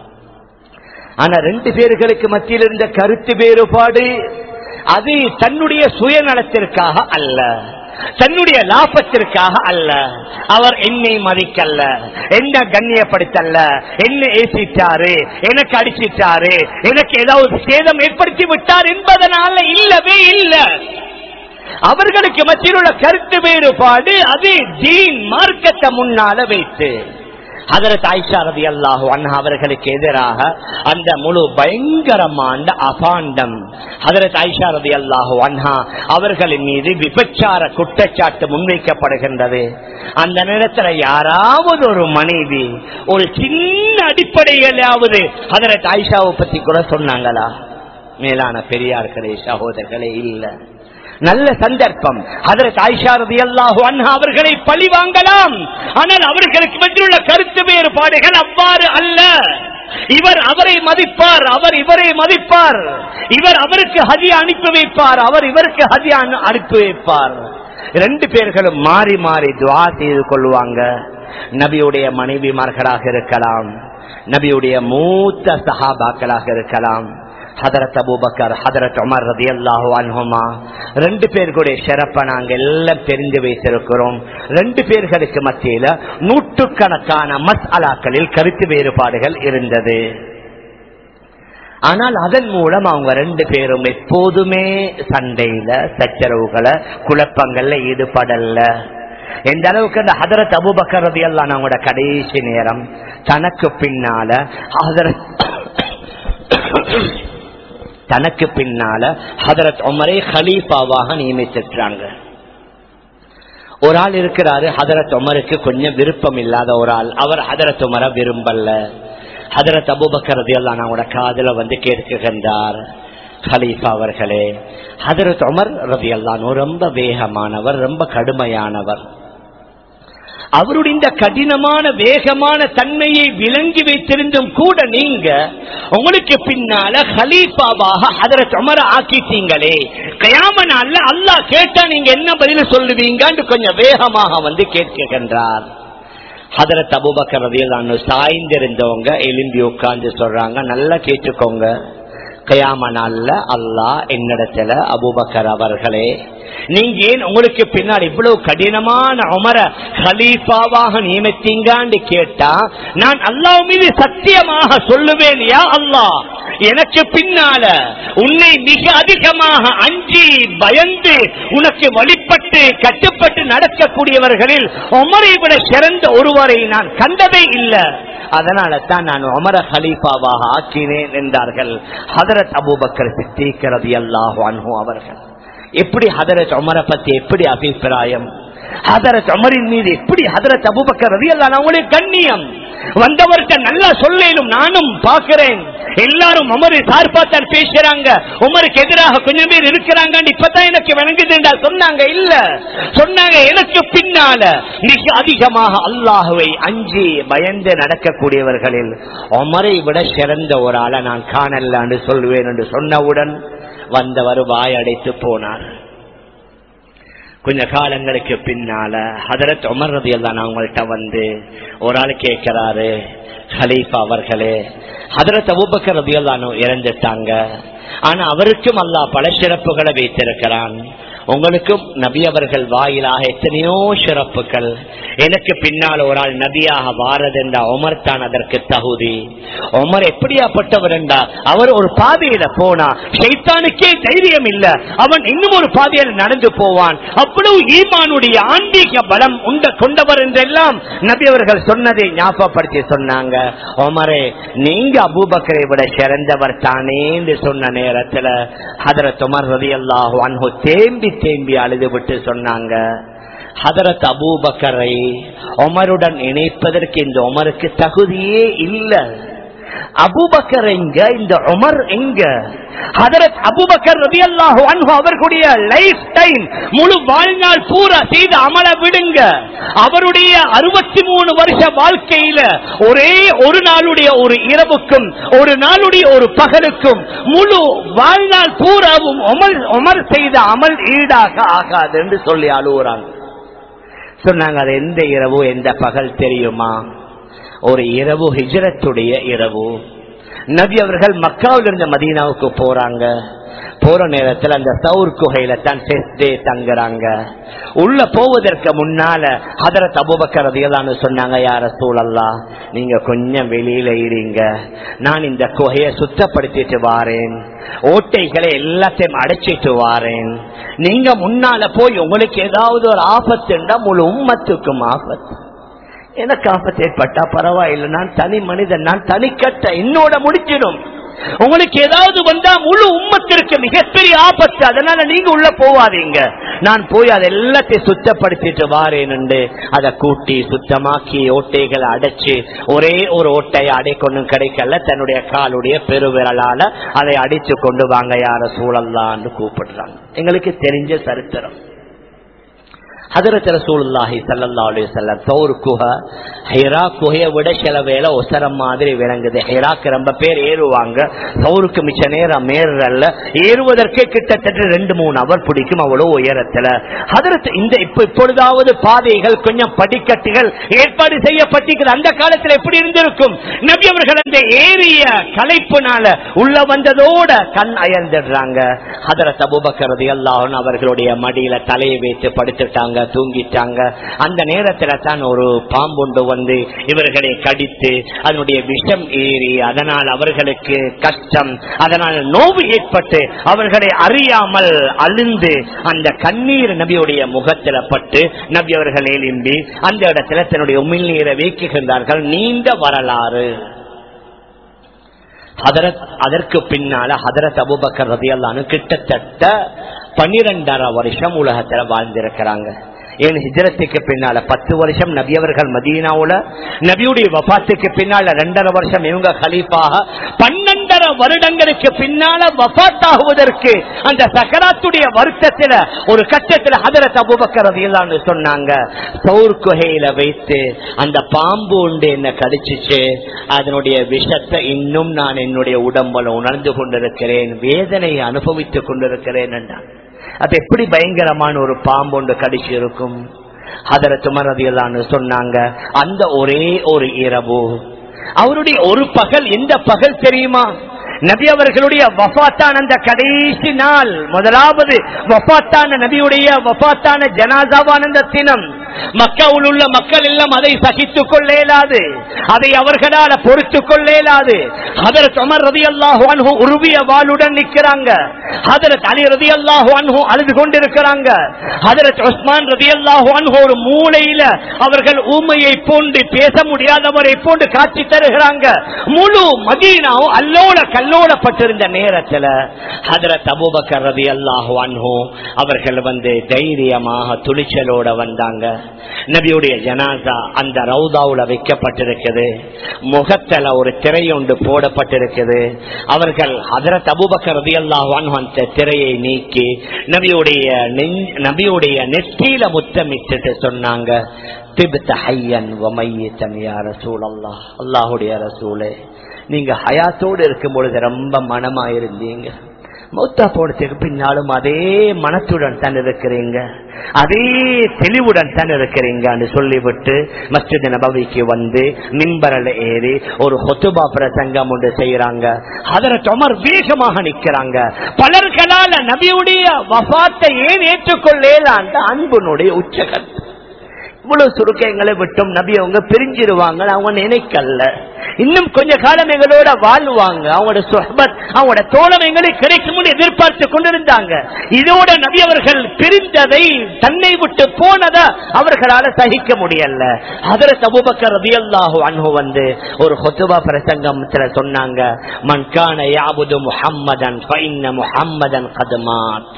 ஆனா ரெண்டு பேர்களுக்கு மத்தியில் இருந்த கருத்து வேறுபாடு அது தன்னுடைய சுயநலத்திற்காக அல்ல தன்னுடைய லாபத்திற்காக அல்ல அவர் என்னை மதிக்கல்ல என்ன கண்ணியப்படுத்தல்ல என்ன ஏசிட்டாரு எனக்கு அடிச்சிட்டாரு எனக்கு ஏதாவது சேதம் ஏற்படுத்தி விட்டார் என்பதனால இல்லவே இல்லை அவர்களுக்கு மத்தியில் உள்ள கருத்து வேறுபாடு அது தீன் மார்க்கத்தை முன்னால வைத்து அதற்கு ஆயிஷா ரதி அல்லாஹு அண்ணா அவர்களுக்கு எதிராக அந்த முழு பயங்கரமான அபாண்டம் அதற்கு ஆயிஷா ரதி அல்லாஹு அண்ணா அவர்களின் மீது விபச்சார குற்றச்சாட்டு முன்வைக்கப்படுகின்றது அந்த நேரத்தில் யாராவது ஒரு மனைவி ஒரு சின்ன அடிப்படையிலாவது அதற்கு ஆயிஷாவை பத்தி கூட சொன்னாங்களா மேலான பெரியார்களே சகோதரர்களே இல்லை நல்ல சந்தர்ப்பம் அதற்கு ஆயிஷா ரதி அல்லாஹு அன்ஹா அவர்களை பழி வாங்கலாம் ஆனால் அவர்களுக்கு மத்தியுள்ள கருத்து வேறுபாடுகள் அவ்வாறு அல்ல இவர் அவரை மதிப்பார் அவர் இவரை மதிப்பார் இவர் அவருக்கு ஹதி அனுப்பி வைப்பார் அவர் இவருக்கு ஹதி அனு- அனுப்பி வைப்பார் ரெண்டு பேர்களும் மாறி மாறி துவா செய்து கொள்வாங்க நபியுடைய மனைவிமார்களாக இருக்கலாம் நபியுடைய மூத்த சஹாபாக்களாக இருக்கலாம் ஹதரத் அபூபக்கர் ஹதரத் உமர் ரதி அல்லாஹு அன்ஹுமா ரெண்டு பேர்களுடைய சிறப்பை நாங்க எல்லாம் தெரிந்து வைத்திருக்கிறோம் ரெண்டு பேர்களுக்கு மத்தியில நூற்றுக்கணக்கான மசாலாக்களில் கருத்து வேறுபாடுகள் இருந்தது ஆனால் அதன் மூலம் அவங்க ரெண்டு பேரும் எப்போதுமே சண்டையில சச்சரவுகளை குழப்பங்கள்ல ஈடுபடல எந்த அளவுக்கு அந்த ஹதரத் அபுபக்கர் ரதி எல்லாம் அவங்களோட கடைசி நேரம் தனக்கு பின்னால ஹதரத் தனக்கு பின்னால ஹதரத் உமரை ஹலீஃபாவாக நியமிச்சிருக்கிறாங்க ஒரு ஆள் இருக்கிறாரு ஹதரத் உமருக்கு கொஞ்சம் விருப்பம் இல்லாத ஒரு ஆள் அவர் ஹதரத் உமரை விரும்பல ஹதரத் அபுபக்கர் ரதியல்லாஹு அவங்களோட காதுல வந்து கேட்கின்றார் ஹலீஃபா அவர்களே ஹதரத் உமர் ரதியல்லானு ரொம்ப வேகமானவர் ரொம்ப கடுமையானவர் அவருடைய இந்த கடினமான வேகமான தன்மையை விளங்கி வைத்திருந்தும் கூட நீங்க உங்களுக்கு பின்னால ஹலீஃபாவாக ஹதரத் உமர ஆக்கிட்டீங்களே கயாம நாள்ல அல்லாஹ் கேட்டா நீங்க என்ன பதில் சொல்லுவீங்கன்னு கொஞ்சம் வேகமாக வந்து கேட்கின்றார் ஹதரத் அபுபக்கர் ரதியல்லானு சாய்ந்திருந்தவங்க எலும்பி உட்கார்ந்து சொல்றாங்க நல்லா கேட்டுக்கோங்க கயாம நாள்ல அல்லாஹ் என்னிடத்துல அபுபக்கர் அவர்களே நீங்க ஏன் உங்களுக்கு பின்னாடி இவ்வளவு கடினமான உமர ஹலீஃபாவாக நியமித்தீங்கன்னு கேட்டா நான் அல்லாஹ் மீது சத்தியமாக சொல்லுவேன் யா அல்லாஹ் எனக்கு பின்னால உன்னை மிக அதிகமாக அஞ்சி பயந்து உனக்கு வழிபட்டு கட்டுப்பட்டு நடக்கக்கூடியவர்களில் உமரை விட சிறந்த ஒருவரை நான் கண்டதே இல்லை அதனால தான் நான் உமர ஹலீஃபாவாக ஆக்கினேன் என்றார்கள் ஹதரத் அபூபக்கர் சித்திக்கிறது அல்லாஹ் அன்ஹு அவர்கள் எப்படி ஹதரத் உமரை பத்தி எப்படி அபிப்பிராயம் ஹதரத் உமரின் மீது எப்படி ஹதரத் அபூபக்கர் ரதி அல்லா அவங்களுடைய கண்ணியம் வந்தவர்கிட்ட நல்லா சொல்லேனும் நானும் பார்க்கிறேன் எல்லாரும் உமரு சார்பாத்தான் பேசுறாங்க உமருக்கு எதிராக கொஞ்சம் பேர் இருக்கிறாங்க இப்பதான் எனக்கு விளங்குதுண்டா சொன்னாங்க இல்ல சொன்னாங்க எனக்கு பின்னால மிக அதிகமாக அல்லாஹுவை அஞ்சி பயந்து நடக்கக்கூடியவர்களில் உமரை விட சிறந்த ஒரு ஆளை நான் காணலான்னு சொல்வேன் என்று சொன்னவுடன் வந்தவர் வாயடைத்து போனார் கொஞ்ச காலங்களுக்கு பின்னால ஹதரத் உமர் ரதி எல்லாம் அவங்கள்ட்ட வந்து ஒரு ஆள் கேட்கிறாரு ஹலீஃபா அவர்களே ஹதரத் அபூபக்கர் ரதி எல்லாம் இறந்துட்டாங்க ஆனா அவருக்கும் அல்லாஹ் பல சிறப்புகளை வைத்திருக்கிறான் உங்களுக்கும் நபி அவர்கள் வாயிலாக எத்தனையோ சிறப்புகள் எனக்கு பின்னால் ஒரு ஆள் நபியாக வாரது என்றா உமர் தான் அதற்கு தகுதி உமர் எப்படியாப்பட்டவர் என்றா அவர் ஒரு பாதையில போனா ஷைத்தானுக்கே தைரியம் இல்ல அவன் இன்னும் ஒரு பாதையில் நடந்து போவான் அவ்வளவு ஈமானுடைய ஆன்மீக பலம் உண்ட கொண்டவர் என்றெல்லாம் நபி அவர்கள் சொன்னதை ஞாபகப்படுத்தி சொன்னாங்க உமரே நீங்க அபூபக்கரை விட சிறந்தவர் தானே என்று சொன்ன நேரத்துல ஹதரத் உமர் ரதி அல்லாஹு அன்ஹு தேம்பி தேம்பி அழுது விட்டு சொன்னாங்க ஹதரத் அபூபக்கரை உமருடன் இணைப்பதற்கு இந்த உமருக்கு தகுதியே இல்லை அபுபக்கர் எங்க இந்த உமர் எங்க ஹதரத் அபுபக்கர் ரதி அல்லாஹு அன்ஹு அவர்களுடைய லைஃப் டைம் முழு வாழ்நாள் பூரா செய்த அமல விடுங்க அவருடைய அறுபத்தி மூணு வருஷ வாழ்க்கையில ஒரே ஒரு நாளுடைய ஒரு இரவுக்கும் ஒரு நாளுடைய ஒரு பகலுக்கும் முழு வாழ்நாள் பூராவும் உமர் உமர் செய்த அமல் ஈடாக ஆகாது என்று சொல்லி அழுகுறாங்க சொன்னாங்க அது எந்த இரவு எந்த பகல் தெரியுமா ஒரு இரவு ஹிஜரத்துடைய இரவு நபி அவர்கள் மக்காவில் இருந்த மதீனாவுக்கு போறாங்க போற நேரத்துல அந்த சவுர் குகையில தான் டெஸ்டே தங்குறாங்க உள்ள போவதற்கு முன்னால ஹதரத் அபுபக்கர் ரதியல்லான்னு சொன்னாங்க யார சூழல்லா நீங்க கொஞ்சம் வெளியில இருங்க நான் இந்த குகையை சுத்தப்படுத்திட்டு வாரேன் ஓட்டைகளை எல்லாத்தையும் அடைச்சிட்டு வாரேன் நீங்க முன்னால போய் உங்களுக்கு ஏதாவது ஒரு ஆபத்துண்டா முழு உம்மத்துக்கும் ஆபத்து எனக்கு ஆபத்து ஏற்பட்டா பரவாயில்லை நான் தனி மனிதன் நான் தனிக்கட்ட என்னோட முடிச்சிடும் உங்களுக்கு ஏதாவது வந்தா முழு உம்மத்திற்கு மிகப்பெரிய ஆபத்து அதனால நீங்க உள்ள போவாதீங்க நான் போய் அதை எல்லாத்தையும் சுத்தப்படுத்திட்டு வாரேன் அதை கூட்டி சுத்தமாக்கி ஓட்டைகளை அடைச்சு ஒரே ஒரு ஓட்டையை அடைக்கொண்டும் கிடைக்கல தன்னுடைய காலுடைய பெருவிரலால அதை அடிச்சு கொண்டு வாங்க யார சூழல்லான்னு கூப்பிடுறாங்க எங்களுக்கு தெரிஞ்ச சரித்திரம் ஹதரத் ரசூலுல்லாஹி ஸல்லல்லாஹு அலைஹி வஸல்லம் தௌர் குஹ ஹிரா குஹைய விட சில வேளை ஒசரம் மாதிரி விளங்குது ஹிராக்கு ரொம்ப பேர் ஏறுவாங்க தௌருக்கு மிச்ச நேரம் ஏறுறல்ல ஏறுவதற்கே கிட்டத்தட்ட ரெண்டு மூணு அவர் பிடிக்கும் அவ்வளவு உயரத்துல ஹதரத் இந்த இப்ப இப்பொழுதாவது பாதைகள் கொஞ்சம் படிக்கட்டுகள் ஏற்பாடு செய்யப்பட்டிருக்கிறது அந்த காலத்துல எப்படி இருந்திருக்கும் நபி அவர்கள் அந்த ஏறிய கலைப்புனால உள்ள வந்ததோட கண் அயர்ந்துடுறாங்க ஹதரத் அபூபக்கர் ரலியல்லாஹு அவர்களுடைய மடியில தலையை வைத்து படுத்துட்டாங்க தூங்கிட்டாங்க அந்த நேரத்துல தான் ஒரு பாம்புண்டு வந்து இவர்களை கடித்து அதனுடைய விஷம் ஏறி அதனால் அவர்களுக்கு கஷ்டம் அதனால் நோவு ஏற்பட்டு அவர்களை அறியாமல் அழிந்து அந்த கண்ணீர் நபியுடைய முகத்துல பட்டு நபி அவர்கள் எழும்பி அந்த இடத்துல தன்னுடைய உமிழ்நீரை வைக்குகின்றார்கள் நீண்ட வரலாறு ஹதரத் அதற்கு பின்னால ஹதரத் அபுபக்கர் ரதியல்லான்னு கிட்டத்தட்ட பன்னிரெண்டரை வருஷம் உலகத்துல வாழ்ந்திருக்கிறாங்க ஏன் ஹிஜரத்துக்கு பின்னால பத்து வருஷம் நபி அவர்கள் மதீனாவுல நபியுடைய வபாத்துக்கு பின்னால ரெண்டரை வருஷம் இவங்க ஹலீஃபாக பன்னெண்டரை வருடங்களுக்கு பின்னால வபாத்தாகுவதற்கு அந்த சக்கராத்துடைய வருத்தத்துல ஒரு கட்டத்துல ஹதரத் அபுபக்கர் ரதியல்லான்னு சொன்னாங்க சவுர் குகையில வைத்து அந்த பாம்பு உண்டு என்ன கடிச்சிச்சு அதனுடைய விஷத்தை இன்னும் நான் என்னுடைய உடம்புல உணர்ந்து கொண்டிருக்கிறேன் வேதனையை அனுபவித்துக் கொண்டிருக்கிறேன் என்றான் அது எப்படி பயங்கரமான ஒரு பாம்பு ஒன்று கடிச்சு இருக்கும் அதர துமரதியலான்னு சொன்னாங்க அந்த ஒரே ஒரு இரவு அவருடைய ஒரு பகல் எந்த பகல் தெரியுமா நபி அவர்களுடைய வஃபாத்தான அந்த கடைசி நாள் முதலாவது வஃபாத்தான நபியுடைய வஃபாத்தான ஜனாசாவான அந்த தினம் மக்காவில் உள்ள மக்கள் எல்லாம் அதை சகித்துக் கொள்ள இயலாது அதை அவர்களால் பொறுத்துக் கொள்ள இயலாது ஹதரத் அமர் ரதி அல்லாஹு அன்ஹு உருவிய வாளுடன் நிற்கிறாங்க ஹதரத் அலி ரதி அல்லாஹு அன்ஹு அழுது கொண்டிருக்கிறாங்க ஹதரத் உஸ்மான் ரதி அல்லாஹு அன்ஹு ஒரு மூளையில அவர்கள் ஊமையை போன்று பேச முடியாதவரை போன்று காட்சி தருகிறாங்க முழு மதீனாவும் அல்லோல கல்லோலப்பட்டிருந்த நேரத்துல ஹதரத் அபூபக்கர் ரதி அல்லாஹு அன்ஹு அவர்கள் வந்து தைரியமாக துணிச்சலோட வந்தாங்க நபியுடைய ஜனாசா அந்த ரவுதாவுல வைக்கப்பட்டிருக்குது முகத்துல ஒரு திரை ஒன்று போடப்பட்டிருக்குது அவர்கள் ஹதரத் அபூபக்கர் ரதி அல்லாஹு அன்ஹு அந்த திரையை நீக்கி நபியுடைய நெஞ்- நபியுடைய நெற்றியில முத்தமிட்டு சொன்னாங்க திப்த ஹையன் வமையத்தன் யா ரசூல் அல்லாஹ் அல்லாஹுடைய ரசூலே நீங்க ஹயாத்தோடு இருக்கும் பொழுது ரொம்ப மனமா இருந்தீங்க மௌத்தா போனதுக்கு பின்னாலும் அதே மனத்துடன் தான் இருக்கிறீங்க அதே தெளிவுடன் தான் இருக்கிறீங்கன்னு சொல்லிவிட்டு மஸ்ஜித் நபவிக்கு வந்து மின்பரல ஏறி ஒரு ஹொத்துபா பிரசங்கம் ஒன்று செய்யறாங்க அதர தொமர் வேகமாக நிக்கிறாங்க பலர்களால நபியுடைய வபாத்தை ஏன் ஏற்றுக்கொள்ளேலான் அன்புனுடைய உச்சகத்து இவ்வளவு சுருக்கங்களை விட்டும் நபி அவங்க பிரிஞ்சிருவாங்க அவங்க நினைக்கல இன்னும் கொஞ்ச காலம் எங்களோட வாழ்வாங்க அவங்களோட சொஹபத் அவங்களோட தோழம் எங்களுக்கு கிடைக்கும் எதிர்பார்த்து கொண்டிருந்தாங்க இதோட நபி அவர்கள் பிரிந்ததை தன்னை விட்டு போனதை அவர்களால சகிக்க முடியல அதர தபுபக்கர் ரதியல்லாஹு அன்ஹு வந்து ஒரு ஹொத்துபா பிரசங்கத்துல சொன்னாங்க மன்கான யாபுது முஹம்மதன் ஃபைன்ன முஹம்மதன் கதுமாத்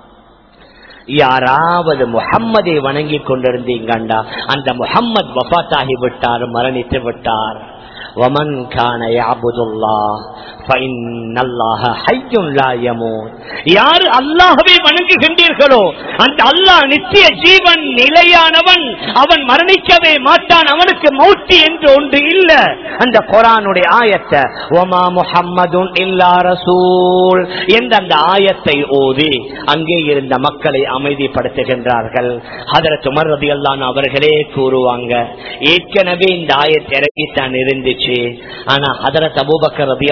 யாராவது முஹம்மதை வணங்கி கொண்டிருந்தீங்கண்டா அந்த முஹம்மத் வஃபாத்தாகி விட்டார் மரணித்து விட்டார் ومن كان يعبد الله فإن الله حي لا يموت யார் அல்லாஹ்வை வணங்குகின்றீர்களோ அந்த அல்லாஹ் நித்திய ஜீவன் நிலையானவன் அவன் மரணிக்கவே மாட்டான் அவனுக்கு மௌத்தி என்று ஒன்று இல்ல அந்த குரானுடைய ஆயத்தை ஒமா முஹம்மதுன் இல்லா ரசூல் என்ற அந்த ஆயத்தை ஓதி அங்கே இருந்த மக்களை அமைதிப்படுத்துகின்றார்கள் ஹதரத் உமர் ரதியல்லான் அவர்களே கூறுவாங்க ஏற்கனவே இந்த ஆயத்தை இறங்கித்தான் இருந்துச்சு ஆனா ஹதரத் அபூபக்கர் ரதியல்லாஹு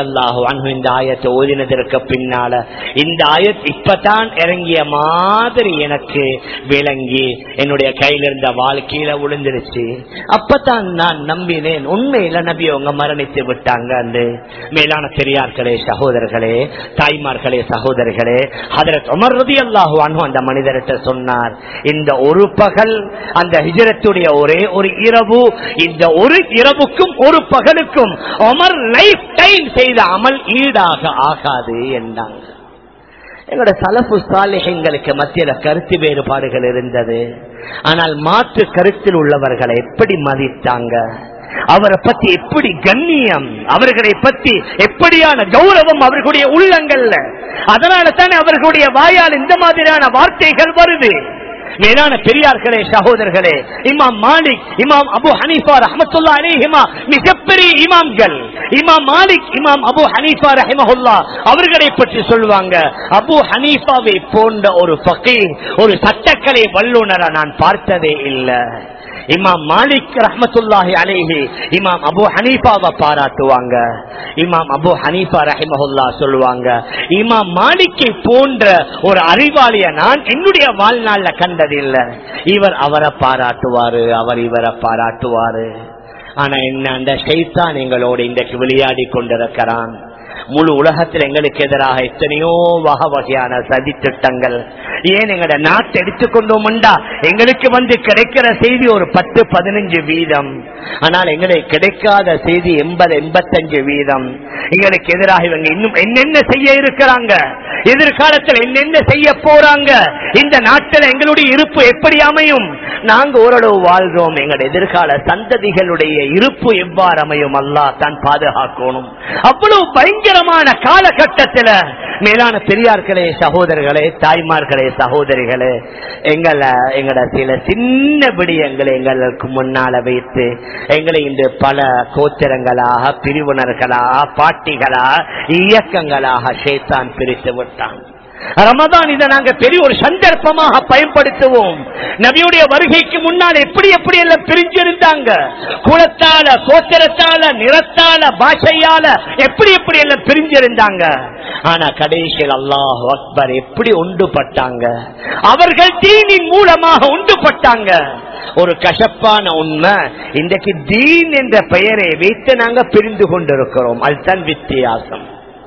அன்ஹு இந்த ஆயத்தை ஓதினதற்கு பின்னால இந்த ஆயத் இப்பதான் இறங்கிய மாதிரி எனக்கு விளங்கி என்னுடைய கையில இருந்த வாழ்க்கையில விழுந்துருச்சு அப்பதான் நான் நம்பினேன் உண்மையில நபி அவங்க மரணித்து விட்டாங்க அந்த மேலான பெரியார்களே சகோதரர்களே தாய்மார்களே சகோதரர்களே ஹதரத் உமர் ரதி அல்லாஹு அன்ஹு அந்த மனிதர்கிட்ட சொன்னார் இந்த ஒரு பகல் அந்த ஹிஜரத்துடைய ஒரே ஒரு இரவு இந்த ஒரு இரவுக்கும் ஒரு பகலுக்கும் உமர் லைஃப் டைம் செய்த அமல் ஈடாக ஆகாது என்றாங்க எங்களோட சலப்பு சாலிகங்களுக்கு மத்தியில கருத்து வேறுபாடுகள் இருந்தது ஆனால் மாற்று கருத்தில் உள்ளவர்களை எப்படி மதித்தாங்க அவரை பத்தி எப்படி கண்ணியம் அவர்களை பத்தி எப்படியான கௌரவம் அவர்களுடைய உள்ளங்கள்ல அதனால தானே அவர்களுடைய வாயால் இந்த மாதிரியான வார்த்தைகள் வருது மேலான பெரியார்களே சகோதரர்களே இமாம் மாலிக் இமாம் அபு ஹனீஃபா ரஹமத்துல்லா அலிஹிமா மிகப்பெரிய இமாம்கள் இமாம் மாலிக் இமாம் அபு ஹனீஃபா ரஹிமஹுல்லா அவர்களை பற்றி சொல்லுவாங்க அபு ஹனீஃபாவை போன்ற ஒரு ஃபகீர் ஒரு சட்டக்கலை வல்லுநரை நான் பார்த்ததே இல்லை இமாம் மாலிக் ரஹமத்துல்லாஹி அலேஹி இமாம் அபு ஹனீஃபாவை பாராட்டுவாங்க இமாம் அபு ஹனீஃபா ரஹிமஹுல்லா சொல்லுவாங்க இமாம் மாலிக்கை போன்ற ஒரு அறிவாளிய நான் என்னுடைய வாழ்நாள்ல கண்டதில்லை இவர் அவரை பாராட்டுவாரு அவர் இவரை பாராட்டுவாரு ஆனா என்ன அந்த ஷைத்தான் எங்களோட இன்றைக்கு விளையாடி கொண்டிருக்கிறான் முழு உலகத்தில் எங்களுக்கு எதிராக எத்தனையோ வகை வகையான சதி திட்டங்கள் ஏன் எங்கட நாட்டை எடுத்துக்கொண்டோம்டா எங்களுக்கு வந்து கிடைக்கிற செய்தி ஒரு பத்து பதினஞ்சு வீதம் ஆனால் எங்களுக்கு கிடைக்காத செய்தி எண்பது எண்பத்தஞ்சு வீதம் எங்களுக்கு எதிராக இவங்க இன்னும் என்னென்ன செய்ய இருக்கிறாங்க எதிர்காலத்தில் என்னென்ன செய்ய போறாங்க இந்த நாட்டில் எங்களுடைய இருப்பு எப்படி அமையும் நாங்க ஓரளவு வாழ்றோம் எங்களுடைய எதிர்கால சந்ததிகளுடைய இருப்பு எவ்வாறு அமையும் அல்லா தான் பாதுகாக்கணும் அவ்வளவு பயங்கரமான காலகட்டத்தில் மேலான பெரியார்களே சகோதரர்களே தாய்மார்களே சகோதரிகளே எங்களை எங்கட சில சின்ன விடயங்களை எங்களுக்கு முன்னால வைத்து எங்களை இன்று பல கோத்திரங்களாக பிரிவினர்களாக பாட்டிகளாக இயக்கங்களாக ஷேத்தான் பிரித்து விட்டான் ரமதான் இதை நாங்க பெரிய ஒரு சந்தர்ப்பமாக பயன்படுத்துவோம் நபியுடைய வருகைக்கு முன்னால் எப்படி எப்படி எல்லாம் பிரிஞ்சிருந்தாங்க குலத்தால கோத்திரத்தால நிறத்தால பாஷையால எப்படி எப்படி எல்லாம் பிரிஞ்சிருந்தாங்க ஆனா கடைசியில் அல்லாஹ் அக்பர் எப்படி ஒன்றுபட்டாங்க அவர்கள் தீனின் மூலமாக ஒன்றுபட்டாங்க ஒரு கசப்பான உண்மை இன்றைக்கு தீன் என்ற பெயரை வைத்து நாங்க பிரிந்து கொண்டிருக்கிறோம் அதுதான் வித்தியாசம்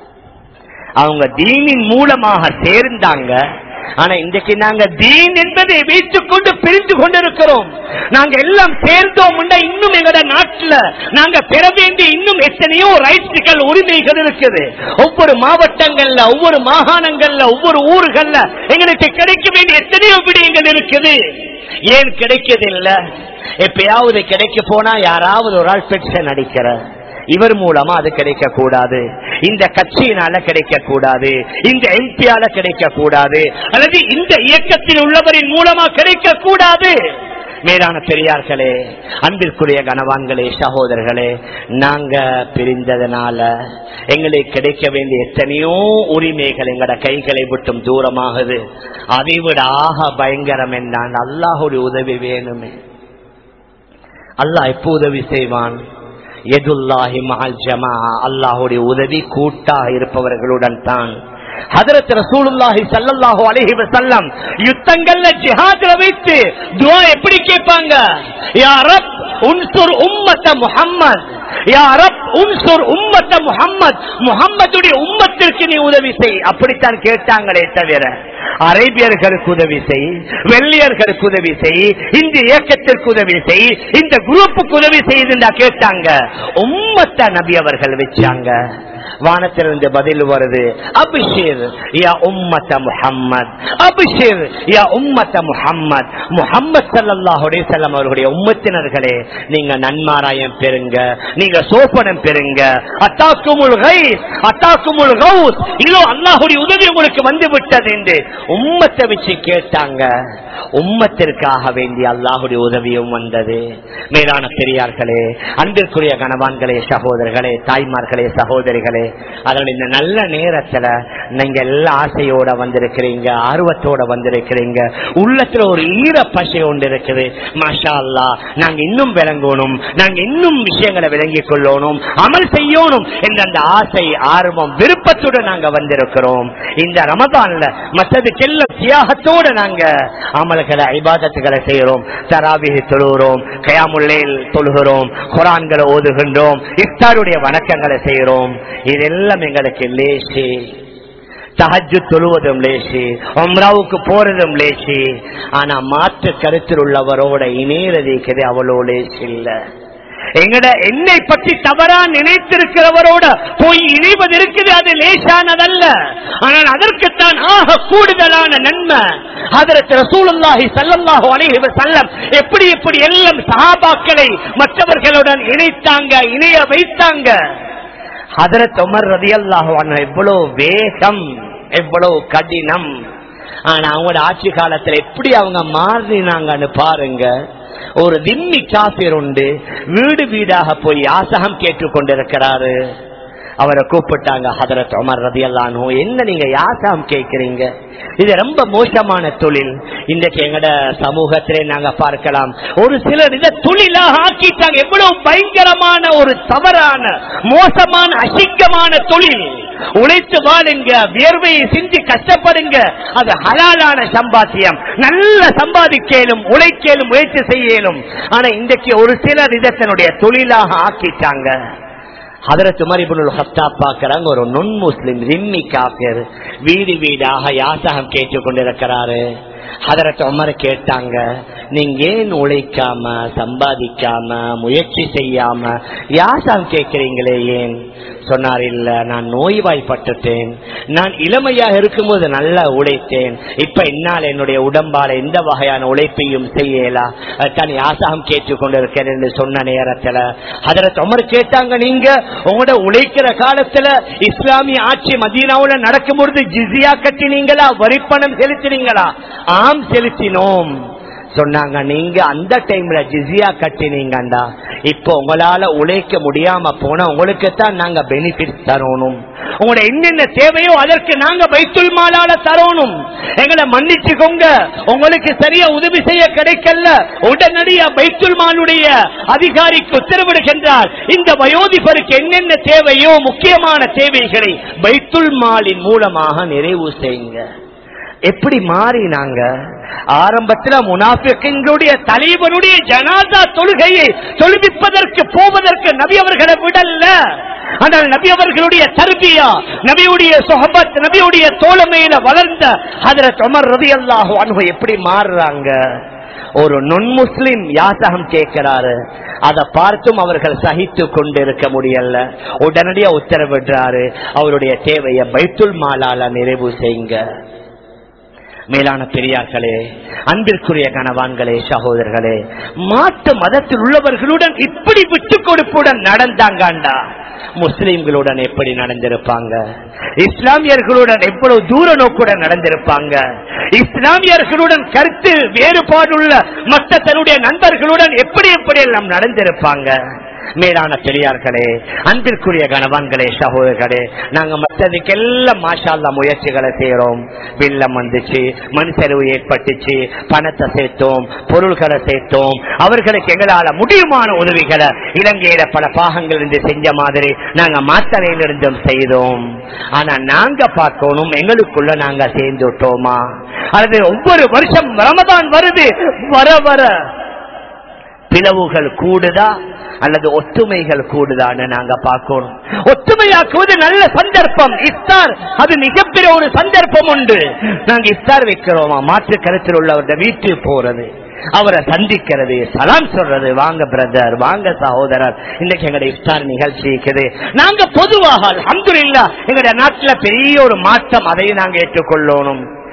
அவங்க தீனின் மூலமாக சேர்ந்தாங்க ஆனா இன்றைக்கு நாங்க தீன் என்பதை வைத்துக் கொண்டு பிரிந்து கொண்டிருக்கிறோம் நாங்க எல்லாம் சேர்ந்தோம் இன்னும் எங்கட நாட்டுல நாங்க பெற வேண்டிய இன்னும் எத்தனையோ ரைட்ஸுகள் உரிமைகள் இருக்குது ஒவ்வொரு மாவட்டங்கள்ல ஒவ்வொரு மாகாணங்கள்ல ஒவ்வொரு ஊர்கள்ல எங்களுக்கு கிடைக்க வேண்டிய எத்தனையோ விடயங்கள் இருக்குது ஏன் கிடைக்கதில்லை எப்பயாவது கிடைக்க போனா யாராவது ஒரு ஆள் பெட்ஷன் அடிக்கிற இவர் மூலமா அது கிடைக்க கூடாது இந்த கட்சியினால கிடைக்க கூடாது இந்த எம்பியால கிடைக்க கூடாது அல்லது இந்த இயக்கத்தில் உள்ளவரின் மூலமா கிடைக்க கூடாது மேலான பெரியார்களே அன்பிற்குரிய கனவான்களே சகோதரர்களே நாங்க பிரிந்ததுனால எங்களுக்கு கிடைக்க வேண்டிய எத்தனையோ உரிமைகள் எங்கட கைகளை விட்டும் தூரமாகுது அதை விட ஆக பயங்கரம் என்றான் அல்லாஹுடைய உதவி வேணுமே அல்லாஹ் எப்போ உதவி செய்வான் எதுல்லாஹி மஹல் ஜமா அல்லாஹுடைய உதவி கூட்டாக இருப்பவர்களுடன் தான் ஹதரத் ரசூலுல்லாஹி ஸல்லல்லாஹு அலைஹி வஸல்லம் யுத்தங்கள்ல ஜிஹாத்ல வைத்து துஆ எப்படி கேட்பாங்க யா ரப் உன்சுர் உம்மத்த முஹம்மத் யா ரப் உன்சுர் உம்மத்த முஹம்மத் முஹம்மதுடைய உம்மத்திற்கு நீ உதவி செய் அப்படித்தான் கேட்டாங்களே தவிர அரேபியர்களுக்கு உதவி செய் வெள்ளியர்களுக்கு உதவி செய் இந்த இயக்கத்திற்கு உதவி செய் இந்த குரூப்புக்கு உதவி செய்து கேட்டாங்க உம்மத்த நபி அவர்கள் வச்சாங்க வானத்திலிருந்து பதில் வருது அபிஷேர் யா உம்மத்த முஹம்மத் அபிஷேர் யா உம்மத்த முஹம்மத் முஹம்மத் ஸல்லல்லாஹு அலைஹி வஸல்லம் அவர்களுடைய உம்மத்தினர்களே நீங்க நன்மாராயம் பெறுங்க நீங்க சோப்பனம் பெறுங்க அத்தாக்குமுல் கைஸ் அத்தாக்குமுல் கௌஸ் இதோ அல்லாஹ்வுடைய உதவி உங்களுக்கு வந்து விட்டது என்று உம்மத்தை வச்சு கேட்டாங்க உம்மத்திற்காக வேண்டிய அல்லாஹுடைய உதவியும் வந்தது மேலான பெரியார்களே அன்பிற்குரிய கணவான்களே சகோதரர்களே தாய்மார்களே சகோதரிகளே இருக்குது அதனால இந்த நல்ல நேரத்துல நீங்க எல்லா ஆசையோட வந்திருக்கிறீங்க ஆர்வத்தோட வந்திருக்கிறீங்க உள்ளத்துல ஒரு ஈர பசை ஒன்று இருக்குது மாஷா அல்லா நாங்க இன்னும் விளங்கணும் நாங்க இன்னும் விஷயங்களை விளங்கிக் கொள்ளணும் அமல் செய்யணும் என்ற அந்த ஆசை ஆர்வம் விருப்பத்தோட நாங்க வந்திருக்கிறோம் இந்த ரமதான்ல மற்றதுக்கெல்லாம் தியாகத்தோட நாங்க அமல்களை ஐபாதத்துகளை செய்யறோம் தராபிகை தொழுகிறோம் கயாமுல்லையில் தொழுகிறோம் குரான்களை ஓதுகின்றோம் இஃப்தாருடைய வணக்கங்களை செய்யறோம் இதெல்லாம் எங்களுக்கு லேசி தஹஜு தொழுவதும் லேசி ஒம்ராவுக்கு போறதும் லேசி ஆனா மாற்று கருத்தில் உள்ளவரோட இணையறது அவ்வளோ லேசி இல்லை எங்கட என்னை பற்றி தவறா நினைத்திருக்கிறவரோட போய் இணைவது இருக்குது அது லேசானதல்ல ஆனால் அதற்குத்தான் ஆக கூடுதலான நன்மை அதற்கு ரசூலுல்லாஹி ஸல்லல்லாஹு அலைஹி வஸல்லம் எப்படி எப்படி எல்லாம் சஹாபாக்களை மற்றவர்களுடன் இணைத்தாங்க இணைய வைத்தாங்க ஹதரத் உமர் ரலியல்லாஹு அன்ஹு எவ்வளவு வேகம் எவ்வளவு கடினம் ஆனா அவங்களோட ஆட்சி காலத்துல எப்படி அவங்க மாறினாங்கன்னு பாருங்க ஒரு திம்மி காபிர் உண்டு வீடு வீடாக போய் யாசகம் கேட்டுக் கொண்டிருக்கிறாரு அவரை கூப்பிட்டாங்க ஹதரத் உமர் ரதி அல்லானோ என்ன நீங்க யாசகம் கேட்கிறீங்க இது ரொம்ப மோசமான தொழில் இன்றைக்கு எங்கட சமூகத்திலே நாங்க பார்க்கலாம் ஒரு சிலர் இதை தொழிலாக ஆக்கிட்டாங்க எவ்வளவு பயங்கரமான ஒரு தவறான மோசமான அசிங்கமான தொழில் உழைத்து வாழுங்க வியர்வையை செஞ்சு கஷ்டப்படுங்க அது ஹலாலான சம்பாத்தியம் நல்ல சம்பாதிக்கலும் உழைக்கலும் முயற்சி செய்யலும் ஆனா இன்றைக்கு ஒரு சிலர் இதை தன்னுடைய தொழிலாக ஆக்கிட்டாங்க அதற்கு மரிபுல் ஹத்தா பாக்குறாங்க ஒரு நுண் முஸ்லிம் ரிம்மி காப்பியர் வீடு வீடாக யாசகம் கேட்டுக் கொண்டிருக்கிறாரு அதரத்து உமர் கேட்டாங்க நீங்க ஏன் உழைக்காம சம்பாதிக்காம முயற்சி செய்யாம யாசகம் கேட்கிறீங்களே ஏன் சொன்னார் இல்ல நான் நோய்வாய்ப்பட்டுட்டேன் நான் இளமையாக இருக்கும்போது நல்லா உழைத்தேன் இப்ப என்னால் என்னுடைய உடம்பால எந்த வகையான உழைப்பையும் செய்யலா தான் யாசகம் கேட்டுக் கொண்டிருக்கிறேன் என்று சொன்ன நேரத்துல அதற்கு உமர் கேட்டாங்க நீங்க உங்களோட உழைக்கிற காலத்துல இஸ்லாமிய ஆட்சி மதீனாவுல நடக்கும் பொழுது ஜிசியா கட்டினீங்களா வரிப்பணம் செலுத்தினீங்களா ஆம் செலுத்தினோம் சொன்னாங்க நீங்க அந்த டைம்ல ஜிசியா கட்டினீங்கண்டா இப்போ உங்களால உழைக்க முடியாம போனா உங்களுக்கு தான் நாங்க பெனிஃபிட் தரணும் உங்களோட என்னென்ன தேவையோ அதற்கு நாங்க பைத்துல் மாலால தரணும் எங்களை மன்னிச்சுக்கோங்க உங்களுக்கு சரியா உதவி செய்ய கிடைக்கல உடனடியா பைத்துல் மாலுடைய அதிகாரிக்கு உத்தரவிடுகின்றார் இந்த வயோதிபருக்கு என்னென்ன தேவையோ முக்கியமான தேவைகளை பைத்துல் மாலின் மூலமாக நிறைவு செய்யுங்க எப்படி மாறினாங்க ஆரம்பத்தில் முனாஃபிகளுடைய தலைவனுடைய ஜனாதா தொழுகையை தொழுவிப்பதற்கு போவதற்கு நபி அவர்களை விடல்ல ஆனால் நபி அவர்களுடைய தர்பியா நபியுடைய சொஹபத் நபியுடைய தோழமையில வளர்ந்த ஹதரத் உமர் ரதி அல்லாஹு அனுபவ எப்படி மாறுறாங்க ஒரு நுண் முஸ்லிம் யாசகம் கேட்கிறாரு அதை பார்த்தும் அவர்கள் சகித்து கொண்டிருக்க முடியல உடனடியா உத்தரவிடுறாரு அவருடைய தேவையை பைத்துல் மாலால நிறைவு செய்யுங்க மேலான பெரியார்களே அன்பிற்குரிய கணவான்களே சகோதரர்களே மாட்டு மதத்தில் உள்ளவர்களுடன் இப்படி விட்டு கொடுப்புடன் நடந்தாங்கண்டா முஸ்லிம்களுடன் எப்படி நடந்திருப்பாங்க இஸ்லாமியர்களுடன் எவ்வளவு தூர நோக்குடன் நடந்திருப்பாங்க இஸ்லாமியர்களுடன் கருத்து வேறுபாடுள்ள மற்ற தன்னுடைய நண்பர்களுடன் எப்படி எப்படி எல்லாம் நடந்திருப்பாங்க மேலான பெரியார்களே அன்பிற்குரிய கணவான்களே சகோதரர்களே நாங்க மற்றதுக்கெல்லாம் மாஷால்லா முயற்சிகளை செய்யறோம் வெள்ளம் வந்துச்சு மண் செலவு ஏற்பட்டுச்சு பணத்தை சேர்த்தோம் பொருள்களை சேர்த்தோம் அவர்களுக்கு எங்களால முடியுமான உதவிகளை இலங்கையில பல பாகங்கள் இருந்து செஞ்ச மாதிரி நாங்க மாத்தரையிலிருந்தும் செய்தோம் ஆனா நாங்க பார்க்கணும் எங்களுக்குள்ள நாங்க சேர்ந்துட்டோமா அல்லது ஒவ்வொரு வருஷம் ரமதான் வருது வர வர பிளவுகள் கூடுதா அல்லது ஒற்றுமைகள் கூடுதான்னு நாங்க பார்க்கணும் ஒற்றுமையாக்குவது நல்ல சந்தர்ப்பம் இஃப்தார் அது மிகப்பெரிய ஒரு சந்தர்ப்பம் உண்டு நாங்க இஃப்தார் வைக்கிறோமா மாற்று கருத்தில் உள்ளவருடைய வீட்டு போறது அவரை சந்திக்கிறது சலாம் சொல்றது வாங்க பிரதர் வாங்க சகோதரர் இன்னைக்கு எங்களுடைய இஃப்தார் நிகழ்ச்சி இருக்குது நாங்க பொதுவாக அல்ஹம்துலில்லாஹ் எங்களுடைய நாட்டுல பெரிய ஒரு மாற்றம் அதையும் நாங்க ஏற்றுக்கொள்ளணும்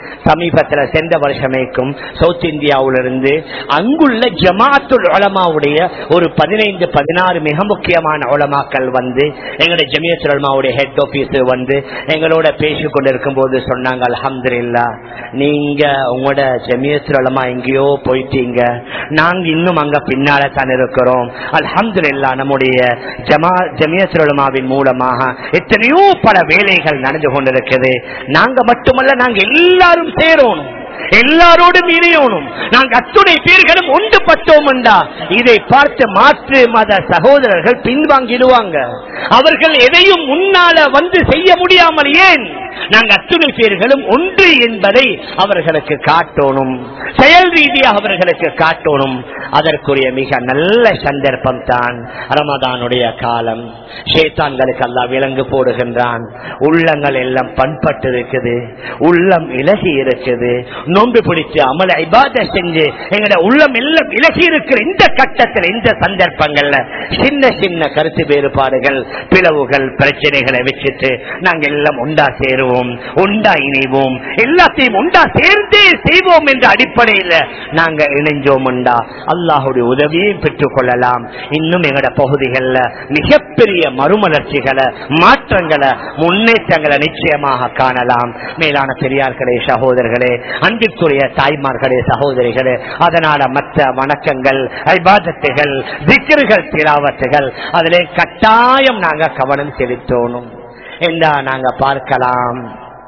சமீபத்துல சென்ற வருஷமேக்கும் சவுத் இந்தியாவிலிருந்து அங்குள்ள ஜமாத்துல் உலமாவுடைய ஒரு பதினைந்து பதினாறு மிக முக்கியமான உலமாக்கள் வந்து எங்களுடைய ஜமியத்துல் உலமாவுடைய ஹெட் ஆபீஸ் வந்து எங்களோட பேசிக் கொண்டிருக்கும் போது சொன்னாங்க அல்ஹம்துலில்லா நீங்க உங்களோட ஜமியத்துல் உலமா எங்கேயோ போயிட்டீங்க நாங்க இன்னும் அங்க பின்னால தான் இருக்கிறோம் அல்ஹம்துலில்லா நம்முடைய ஜமா ஜமியத்துல் உலமாவின் மூலமாக எத்தனையோ பல வேலைகள் நடந்து கொண்டிருக்குது நாங்க மட்டுமல்ல நாங்க எல்லாரும் சேரோம் எல்லாரோடும் இணையணும் நாங்க அத்துணை பேர்களும் ஒன்றுபட்டோம் இதை பார்த்து மாற்று மத சகோதரர்கள் பின்வாங்கிடுவாங்க அவர்கள் எதையும் முன்னால வந்து செய்ய முடியாமல் ஏன் நாங்க அத்துணை பேர்களும் ஒன்று என்பதை அவர்களுக்கு காட்டணும் செயல் ரீதியாக அவர்களுக்கு காட்டணும் அதற்குரிய மிக நல்ல சந்தர்ப்பம் தான் ரமதானுடைய காலம் ஷேத்தான்களுக்கு அல்லா விலங்கு போடுகின்றான் உள்ளங்கள் எல்லாம் பண்பட்டு இருக்குது உள்ளம் இலகி இருக்குது நோன்பு பிடிச்சு அமல இபாத செஞ்சு எங்கட உள்ளம் எல்லாம் இலகி இருக்கிற இந்த கட்டத்தில் இந்த சந்தர்ப்பங்கள்ல சின்ன சின்ன கருத்து வேறுபாடுகள் பிளவுகள் பிரச்சனைகளை வச்சுட்டு நாங்க எல்லாம் உண்டா சேருவோம் உண்டா இணைவோம் எல்லாத்தையும் உண்டா சேர்ந்தே செய்வோம் என்ற அடிப்படையில் நாங்க இணைஞ்சோம் உண்டா அல்லாஹுடைய உதவியையும் பெற்றுக் கொள்ளலாம் இன்னும் எங்கட பகுதிகளில் மிகப்பெரிய மறுமலர்ச்சிகளை மாற்றங்களை முன்னேற்றங்களை நிச்சயமாக காணலாம் மேலான பெரியார்களே சகோதரர்களே அன்பிற்குரிய தாய்மார்களே சகோதரிகளே அதனால மற்ற வணக்கங்கள் ஐபாதத்துகள் திக்கர்கள் திராவத்துகள் அதிலே கட்டாயம் நாங்க கவனம் செலுத்தணும் என்றா நாங்க பார்க்கலாம்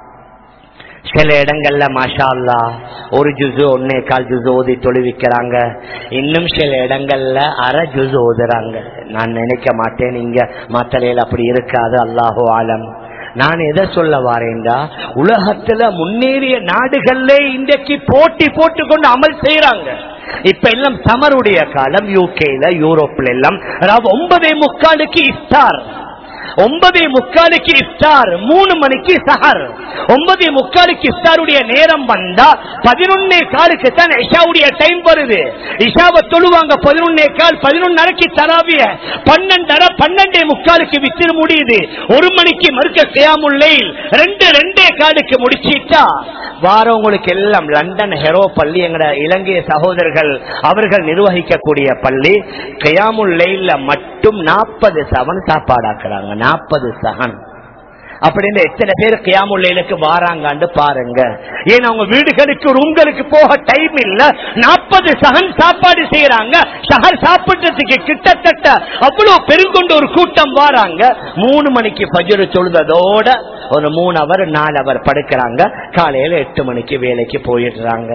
சில இடங்கள்ல மாஷா அல்லா ஒரு ஜுசு ஒன்னே கால் ஜுசு ஓதி தொழுவிக்கிறாங்க இன்னும் சில இடங்கள்ல அரை ஜுசு ஓதுறாங்க நான் நினைக்க மாட்டேன் இங்க மாத்தலையில் அப்படி இருக்காது அல்லாஹோ ஆலம் நான் எதை சொல்ல வாரேன்டா உலகத்துல முன்னேறிய நாடுகள்ல இன்றைக்கு போட்டி போட்டு கொண்டு அமல் செய்யறாங்க இப்ப எல்லாம் சமருடைய காலம் யூகேல யூரோப்ல எல்லாம் அதாவது ஒன்பதே முக்காலுக்கு இஸ்டார் ஒன்பதே முக்காலுக்கு இஃப்தார் மூணு மணிக்கு சஹர் ஒன்பதே முக்காலுக்கு இஃப்தாருடைய நேரம் வந்தா பதினொன்னே காலுக்கு தான் இஷாவுடைய டைம் வருது இஷாவை தொழுவாங்க பதினொன்னே கால் பதினொன்னரைக்கு தராவிய பன்னெண்டரை பன்னெண்டே முக்காலுக்கு வித்திரு முடியுது ஒரு மணிக்கு மறுக்க செய்யாமுல்லை ரெண்டு ரெண்டே காலுக்கு முடிச்சிட்டா வாரவங்களுக்கு எல்லாம் லண்டன் ஹெரோ பள்ளி எங்கட இலங்கை சகோதரர்கள் அவர்கள் நிர்வகிக்கக்கூடிய பள்ளி கயாமுல் லைல மட்டும் நாற்பது சவன் சாப்பாடாக்குறாங்க நாற்பது சகன் அப்படின்னு எத்தனை பேர் கியாமுல்லைக்கு வாராங்கன்னு பாருங்க ஏன்னா அவங்க வீடுகளுக்கு ரூம்களுக்கு போக டைம் இல்ல நாற்பது சகன் சாப்பாடு செய்யறாங்க சகர் சாப்பிட்டதுக்கு கிட்டத்தட்ட அவ்வளவு பெருங்கொண்டு ஒரு கூட்டம் வாராங்க மூணு மணிக்கு பஜ்ரு தொழுததோட ஒரு மூணு அவர் நாலு அவர் படுக்கிறாங்க காலையில எட்டு மணிக்கு வேலைக்கு போயிடுறாங்க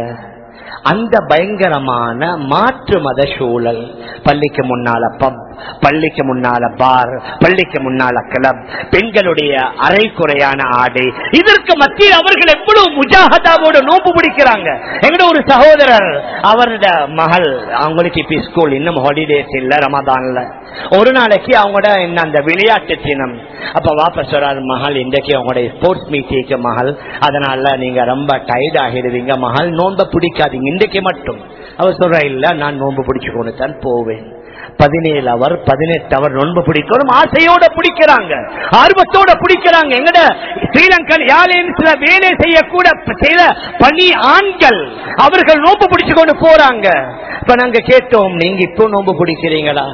அந்த பயங்கரமான மாற்று மத சூழல் பள்ளிக்கு முன்னால பப் பள்ளிக்கு முன்னால பார் பள்ளிக்கு முன்னால கிளப் பெண்களுடைய அரைக்குறையான ஆடை இதற்கு மத்தியில் அவர்கள் எவ்வளவு முஜாகதாவோட நோம்பு பிடிக்கிறாங்க எங்கட ஒரு சகோதரர் அவரோட மகள் அவங்களுக்கு இப்ப ஸ்கூல் இன்னும் ஹாலிடேஸ் இல்ல ரமதான்ல ஒரு நாளைக்கு அவங்களோட என்ன அந்த விளையாட்டு தினம் அப்ப வாபஸ் வராது மகள் இன்றைக்கு அவங்களுடைய ஸ்போர்ட்ஸ் மீட்டிங்க்கு மகள் அதனால நீங்க ரொம்ப டயர்ட் ஆகிடுவீங்க மகள் நோன்ப பிடிக்காதீங்க இன்றைக்கு மட்டும் அவர் சொல்ற இல்ல நான் நோன்பு பிடிச்சுக்கொண்டு தான் போவேன் பதினேழு அவர் பதினெட்டு அவர் நோன்பு பிடிக்கணும் ஆசையோட பிடிக்கிறாங்க ஆர்வத்தோட பிடிக்கிறாங்க எங்கட ஸ்ரீலங்கன் யாழேன்னு சில வேலை செய்யக்கூட செய்த பணி ஆண்கள் அவர்கள் நோன்பு பிடிச்சு கொண்டு போறாங்க இப்ப நாங்க கேட்டோம் நீங்க இப்போ நோன்பு பிடிக்கிறீங்களா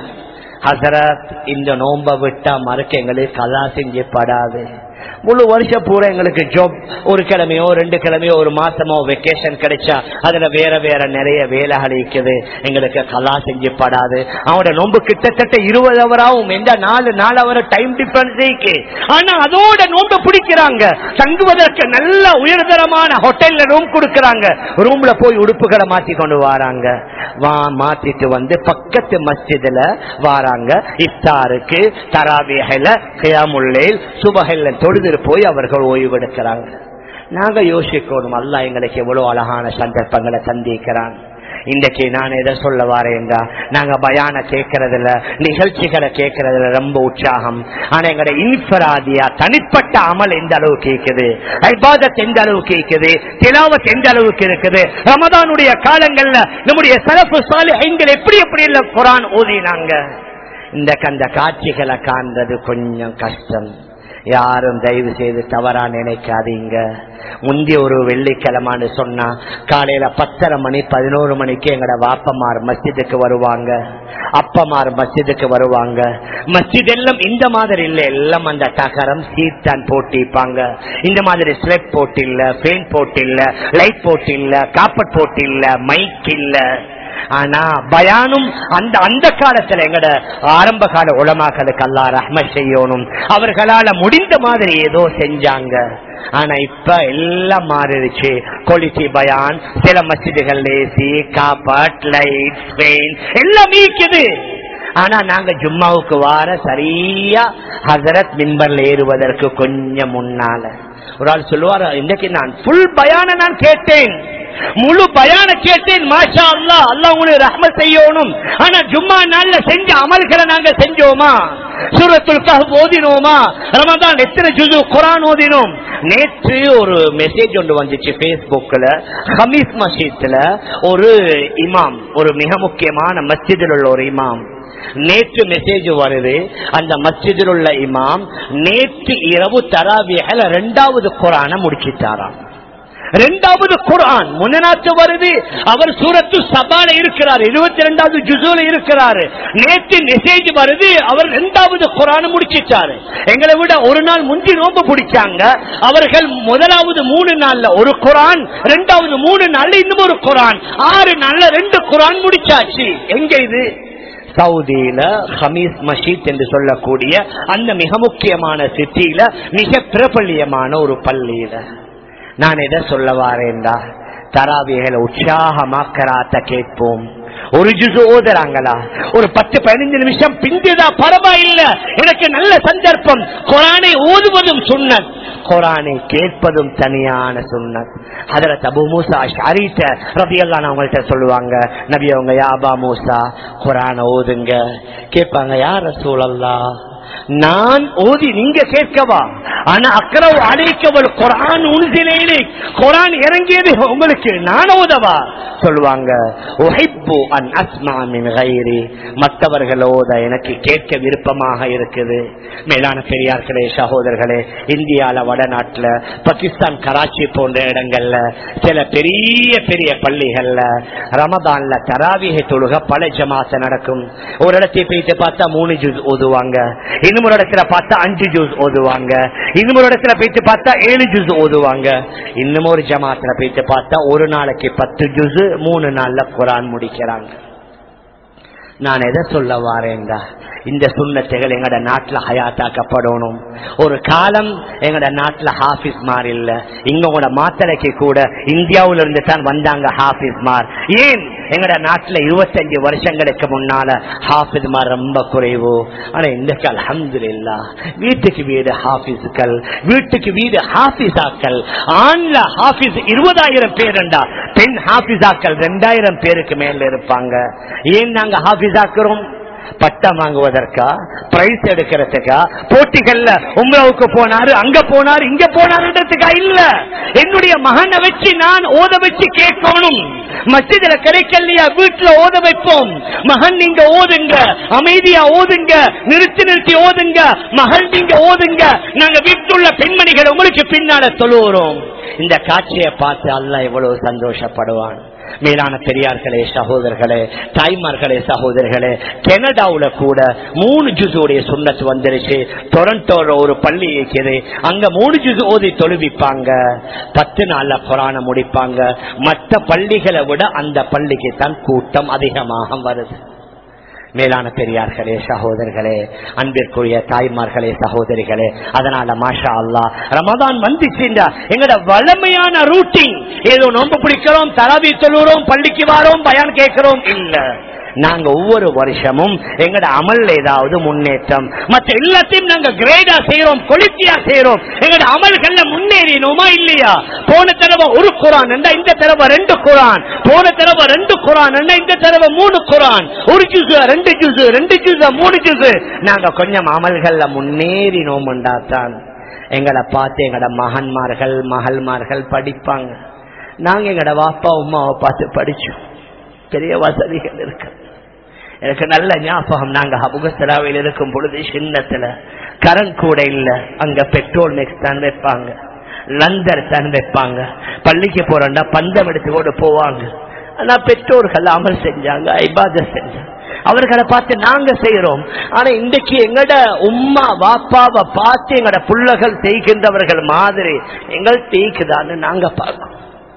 ஹசரத் இந்த நோம்ப விட்டா மறுக்க எங்களுக்கு கலா செஞ்சப்படாது முழு வருஷம் பூரா எங்களுக்கு ஜாப் ஒரு கிழமையோ ரெண்டு கிழமையோ ஒரு மாசமோ வெக்கேஷன் கிடைச்சா அதுல வேற வேற நிறைய வேலைகள் இருக்குது எங்களுக்கு கலா செஞ்சப்படாது அவனோட நோம்பு கிட்டத்தட்ட இருபது அவராவும் எந்த நாலு நாலு அவர் டைம் டிஃபரன்ஸ் ஆனா அதோட நோம்பு பிடிக்கிறாங்க தங்குவதற்கு நல்ல உயர்தரமான ஹோட்டல்ல ரூம் கொடுக்கறாங்க ரூம்ல போய் உடுப்புகளை மாத்தி கொண்டு வராங்க வா மாத்திட்டு வந்து பக்கத்து மஸ்ஜிதுல வாராங்க இஃப்தாருக்கு தராவியல கியாமுல்லேல் சுபஹல்ல தொழுது போய் அவர்கள் ஓய்வெடுக்கிறாங்க நாங்க யோசிக்கணும் அல்ல எங்களுக்கு எவ்வளவு அழகான சந்தர்ப்பங்களை சந்திக்கிறான் இன்றைக்கு நான் எதை சொல்ல வரேன்டா நாங்க பயான கேட்கறதுல நிகழ்ச்சிகளை கேட்கறதுல ரொம்ப உற்சாகம் ஆனா எங்களோட இன்ஃபராதியா தனிப்பட்ட அமல் எந்த அளவுக்கு இருக்குது ஐபாதத் எந்த அளவுக்கு இருக்குது திலாவத் எந்த அளவுக்கு இருக்குது ரமதானுடைய காலங்கள்ல நம்முடைய சரப்பு சாலை எங்கள் எப்படி எப்படி இல்ல குரான் ஓதினாங்க இந்த அந்த காட்சிகளை காண்றது கொஞ்சம் கஷ்டம் யாரும் தயவு செய்து தவறா நினைக்காதீங்க முந்தைய ஒரு வெள்ளிக்கிழமான்னு சொன்னா காலையில பத்தரை மணி பதினோரு மணிக்கு எங்கட வாப்பமார் மஸ்ஜிதுக்கு வருவாங்க அப்பமார் மஸ்ஜிதுக்கு வருவாங்க மஸ்ஜித் எல்லாம் இந்த மாதிரி இல்ல எல்லாம் அந்த தகரம் சீட்டான் போட்டிப்பாங்க இந்த மாதிரி ஸ்லெப் போட்டு இல்ல பெயிண்ட் போட்டு இல்ல லைட் போட்டு இல்ல காப்பட் போட்டு இல்ல மைக் இல்ல ஆனா பயானும் அந்த அந்த காலத்துல எங்கட ஆரம்ப கால உலமாக்களுக்கு அல்லா ரஹ்ம செய்யணும் அவர்களால முடிந்த மாதிரி ஏதோ செஞ்சாங்க ஆனா இப்ப எல்லாம் மாறிடுச்சு குவாலிட்டி பயான் சில மசிதிகள் ஏசி காப்பாட் லைட் பெயின் எல்லாம் இருக்குது ஆனா நாங்க ஜும்மாவுக்கு வார சரியா ஹசரத் மின்பர்ல ஏறுவதற்கு கொஞ்சம் முன்னால ஒரு ஆள் சொல்லுவார் இன்னைக்கு நான் ஃபுல் பயான நான் கேட்டேன் முழு பயான கேட்டேன் மாஷா அல்லா அல்லாஹ் உங்களுக்கு ரஹ்மத் செய்யணும் ஆனா ஜும்மா நாள்ல செஞ்ச அமல்களை நாங்க செஞ்சோமா சூரத்துல் கஹ் ஓதினோமா ரமதான் எத்தனை ஜுது குரான் ஓதினோம் நேற்று ஒரு மெசேஜ் ஒன்று வந்துச்சு பேஸ்புக்ல ஹமீஸ் மசீத்ல ஒரு இமாம் ஒரு மிக முக்கியமான மஸ்ஜிதில் உள்ள ஒரு இமாம் நேற்று மெசேஜ் வருது அந்த மஸ்ஜிதில் உள்ள இமாம் நேற்று இரவு தராவியல ரெண்டாவது குரான முடிச்சிட்டாராம் ரெண்டாவது குரான் முன்னநாத்து வருது அவர் சூரத்து சபால இருக்கிறார் இருபத்தி ரெண்டாவது ஜுசூல இருக்கிறாரு நேற்று மெசேஜ் வருது அவர் ரெண்டாவது குரான் முடிச்சிட்டாரு எங்களை விட ஒரு நாள் முந்தி நோம்பு பிடிச்சாங்க அவர்கள் முதலாவது மூணு நாள்ல ஒரு குரான் ரெண்டாவது மூணு நாள்ல இன்னும் ஒரு குரான் ஆறு நாள்ல ரெண்டு குரான் முடிச்சாச்சு எங்க இது சவுதியில ஹமீஸ் மஷீத் என்று சொல்லக்கூடிய அந்த மிக முக்கியமான சிட்டியில மிக பிரபல்யமான ஒரு பள்ளியில நான் எதை சொல்ல வாரேன்டா தராவிகளை உற்சாகமாக்கராத்த கேட்போம் ஒரு ஜுசு ஓதுறாங்களா ஒரு பத்து பதினஞ்சு நிமிஷம் பிந்துதா பரவாயில்ல எனக்கு நல்ல சந்தர்ப்பம் குரானை ஓதுவதும் சுண்ணத் குரானை கேட்பதும் தனியான சுண்ணத் அதுல தபு மூசா ஷாரிட்ட ரபியெல்லாம் அவங்கள்ட்ட சொல்லுவாங்க நபி அவங்க யாபா மூசா குரானை ஓதுங்க கேட்பாங்க யார சூழல்லா நான் ஓதி நீங்க கேட்கவா ஆனா அக்கரவு அழைக்கவள் குரான் உண்சிலேனே குரான் இறங்கியது உங்களுக்கு நான் ஓதவா சொல்லுவாங்க உஹிப்பு அன் அஸ்மா மின் கைரி மற்றவர்கள் ஓத எனக்கு கேட்க விருப்பமாக இருக்குது மேலான பெரியார்களே சகோதரர்களே இந்தியால வடநாட்டுல பாகிஸ்தான் கராச்சி போன்ற இடங்கள்ல சில பெரிய பெரிய பள்ளிகள்ல ரமதான்ல தராவிகை தொழுக பல ஜமாத்த நடக்கும் ஒரு இடத்தை போயிட்டு பார்த்தா மூணு ஜூஸ் ஓதுவாங்க இன்னும் ஒரு இடத்துல பார்த்தா அஞ்சு ஜூஸ் ஓதுவாங்க இன்னும் ஒரு இடத்துல போயிட்டு பார்த்தா ஏழு ஜூஸ் ஓதுவாங்க இன்னும் ஒரு ஜமாத்துல போயிட்டு பார்த்தா ஒரு நாளைக்கு பத்து ஜூஸ் மூணு நாள்ல குரான் முடிக்கிறாங்க நான் எதை சொல்ல வாரேன்டா இந்த சுண்ணத்தைகள் எங்கட நாட்டுல ஹயாத்தாக்கப்படணும் ஒரு காலம் எங்கட நாட்டுல ஹாபிஸ் மார் இல்ல இங்க உங்களோட மாத்தலைக்கு கூட இந்தியாவில இருந்து தான் வந்தாங்க ஹாபிஸ் மார் ஏன் எங்கட நாட்டுல இருபத்தஞ்சு வருஷங்களுக்கு முன்னால ஹாபிஸ் மார் ரொம்ப குறைவு ஆனா இன்றைக்கு அலமது வீட்டுக்கு வீடு ஹாபிஸ்கள் வீட்டுக்கு வீடு ஹாபிஸாக்கள் ஆண்ல ஹாபிஸ் இருபதாயிரம் பேருண்டா பெண் ஹாபிஸாக்கள் ரெண்டாயிரம் பேருக்கு மேல இருப்பாங்க ஏன் நாங்க ஹாபிஸாக்குறோம் பட்டம் வாங்குவதற்கா பிரைஸ் எடுக்கிறதுக்கா போட்டிகள்ல உம்ராவுக்கு போனாரு அங்க போனாரு இங்க போனாருன்றதுக்கா இல்ல என்னுடைய மகனை வச்சு நான் ஓத வச்சு கேட்கணும் மசிதில கிடைக்கலையா வீட்டுல ஓத வைப்போம் மகன் நீங்க ஓதுங்க அமைதியா ஓதுங்க நிறுத்தி நிறுத்தி ஓதுங்க மகள் நீங்க ஓதுங்க நாங்க வீட்டுள்ள பெண்மணிகள் உங்களுக்கு பின்னால தொழுகிறோம் இந்த காட்சியை பார்த்து அல்ல எவ்வளவு சந்தோஷப்படுவான் மேலான பெரியார்களே சகோதரர்களே தாய்மார்களே சகோதரர்களே கனடாவுல கூட மூணு ஜூஸோடைய சுண்ணத்து வந்துருச்சு டொரண்டோல ஒரு பள்ளி இருக்குது அங்க மூணு ஜூஸ் ஓதி தொழுவிப்பாங்க பத்து நாள்ல குரான முடிப்பாங்க மற்ற பள்ளிகளை விட அந்த பள்ளிக்கு தான் கூட்டம் அதிகமாக வருது மேலான பெரியார்களே சகோதரர்களே அன்பிற்குரிய தாய்மார்களே சகோதரிகளே அதனால மாஷா அல்லா ரமதான் வந்துச்சுண்டா எங்கட வளமையான ரூட்டிங் ஏதோ நோம்பு பிடிக்கிறோம் தராவி தொழுகிறோம் பள்ளிக்கு வாரோம் பயான் கேட்கிறோம் இல்ல நாங்க ஒவ்வொரு வருஷமும் எங்கட அமல் ஏதாவது முன்னேற்றம் மற்ற எல்லாத்தையும் நாங்க கிரேடா செய்யறோம் கொலித்தியா செய்யறோம் எங்கட அமல்கள்ல முன்னேறினோமா இல்லையா போன தடவை ஒரு குரான் இந்த தடவை ரெண்டு குரான் போன தடவை ரெண்டு குரான் இந்த தடவை மூணு குரான் ஒரு ஜூஸ் ரெண்டு ஜூஸ் ரெண்டு ஜூஸ் மூணு ஜூஸ் நாங்க கொஞ்சம் அமல்கள்ல முன்னேறினோம்டா தான் எங்களை பார்த்து எங்கட மகன்மார்கள் மகள்மார்கள் படிப்பாங்க நாங்க எங்கட வாப்பா உமாவை பார்த்து படிச்சோம் பெரிய வசதிகள் இருக்கு எனக்கு நல்ல ஞாபகம் நாங்க அபுகசலாவில் இருக்கும் பொழுது சின்னத்துல கரண்ட் கூட இல்ல அங்க பெட்ரோல் நெக்ஸ்ட் தான் வைப்பாங்க லந்தர் தான் வைப்பாங்க பள்ளிக்கு போறோம்னா பந்தம் எடுத்து கூட போவாங்க ஆனா பெற்றோர்கள் அமல் செஞ்சாங்க ஐபாத செஞ்சாங்க அவர்களை பார்த்து நாங்க செய்யறோம் ஆனா இன்றைக்கு எங்கட உம்மா வாப்பாவை பார்த்து எங்கட புள்ளகள் செய்கின்றவர்கள் மாதிரி எங்கள் தேய்க்குதான்னு நாங்க பார்க்கணும்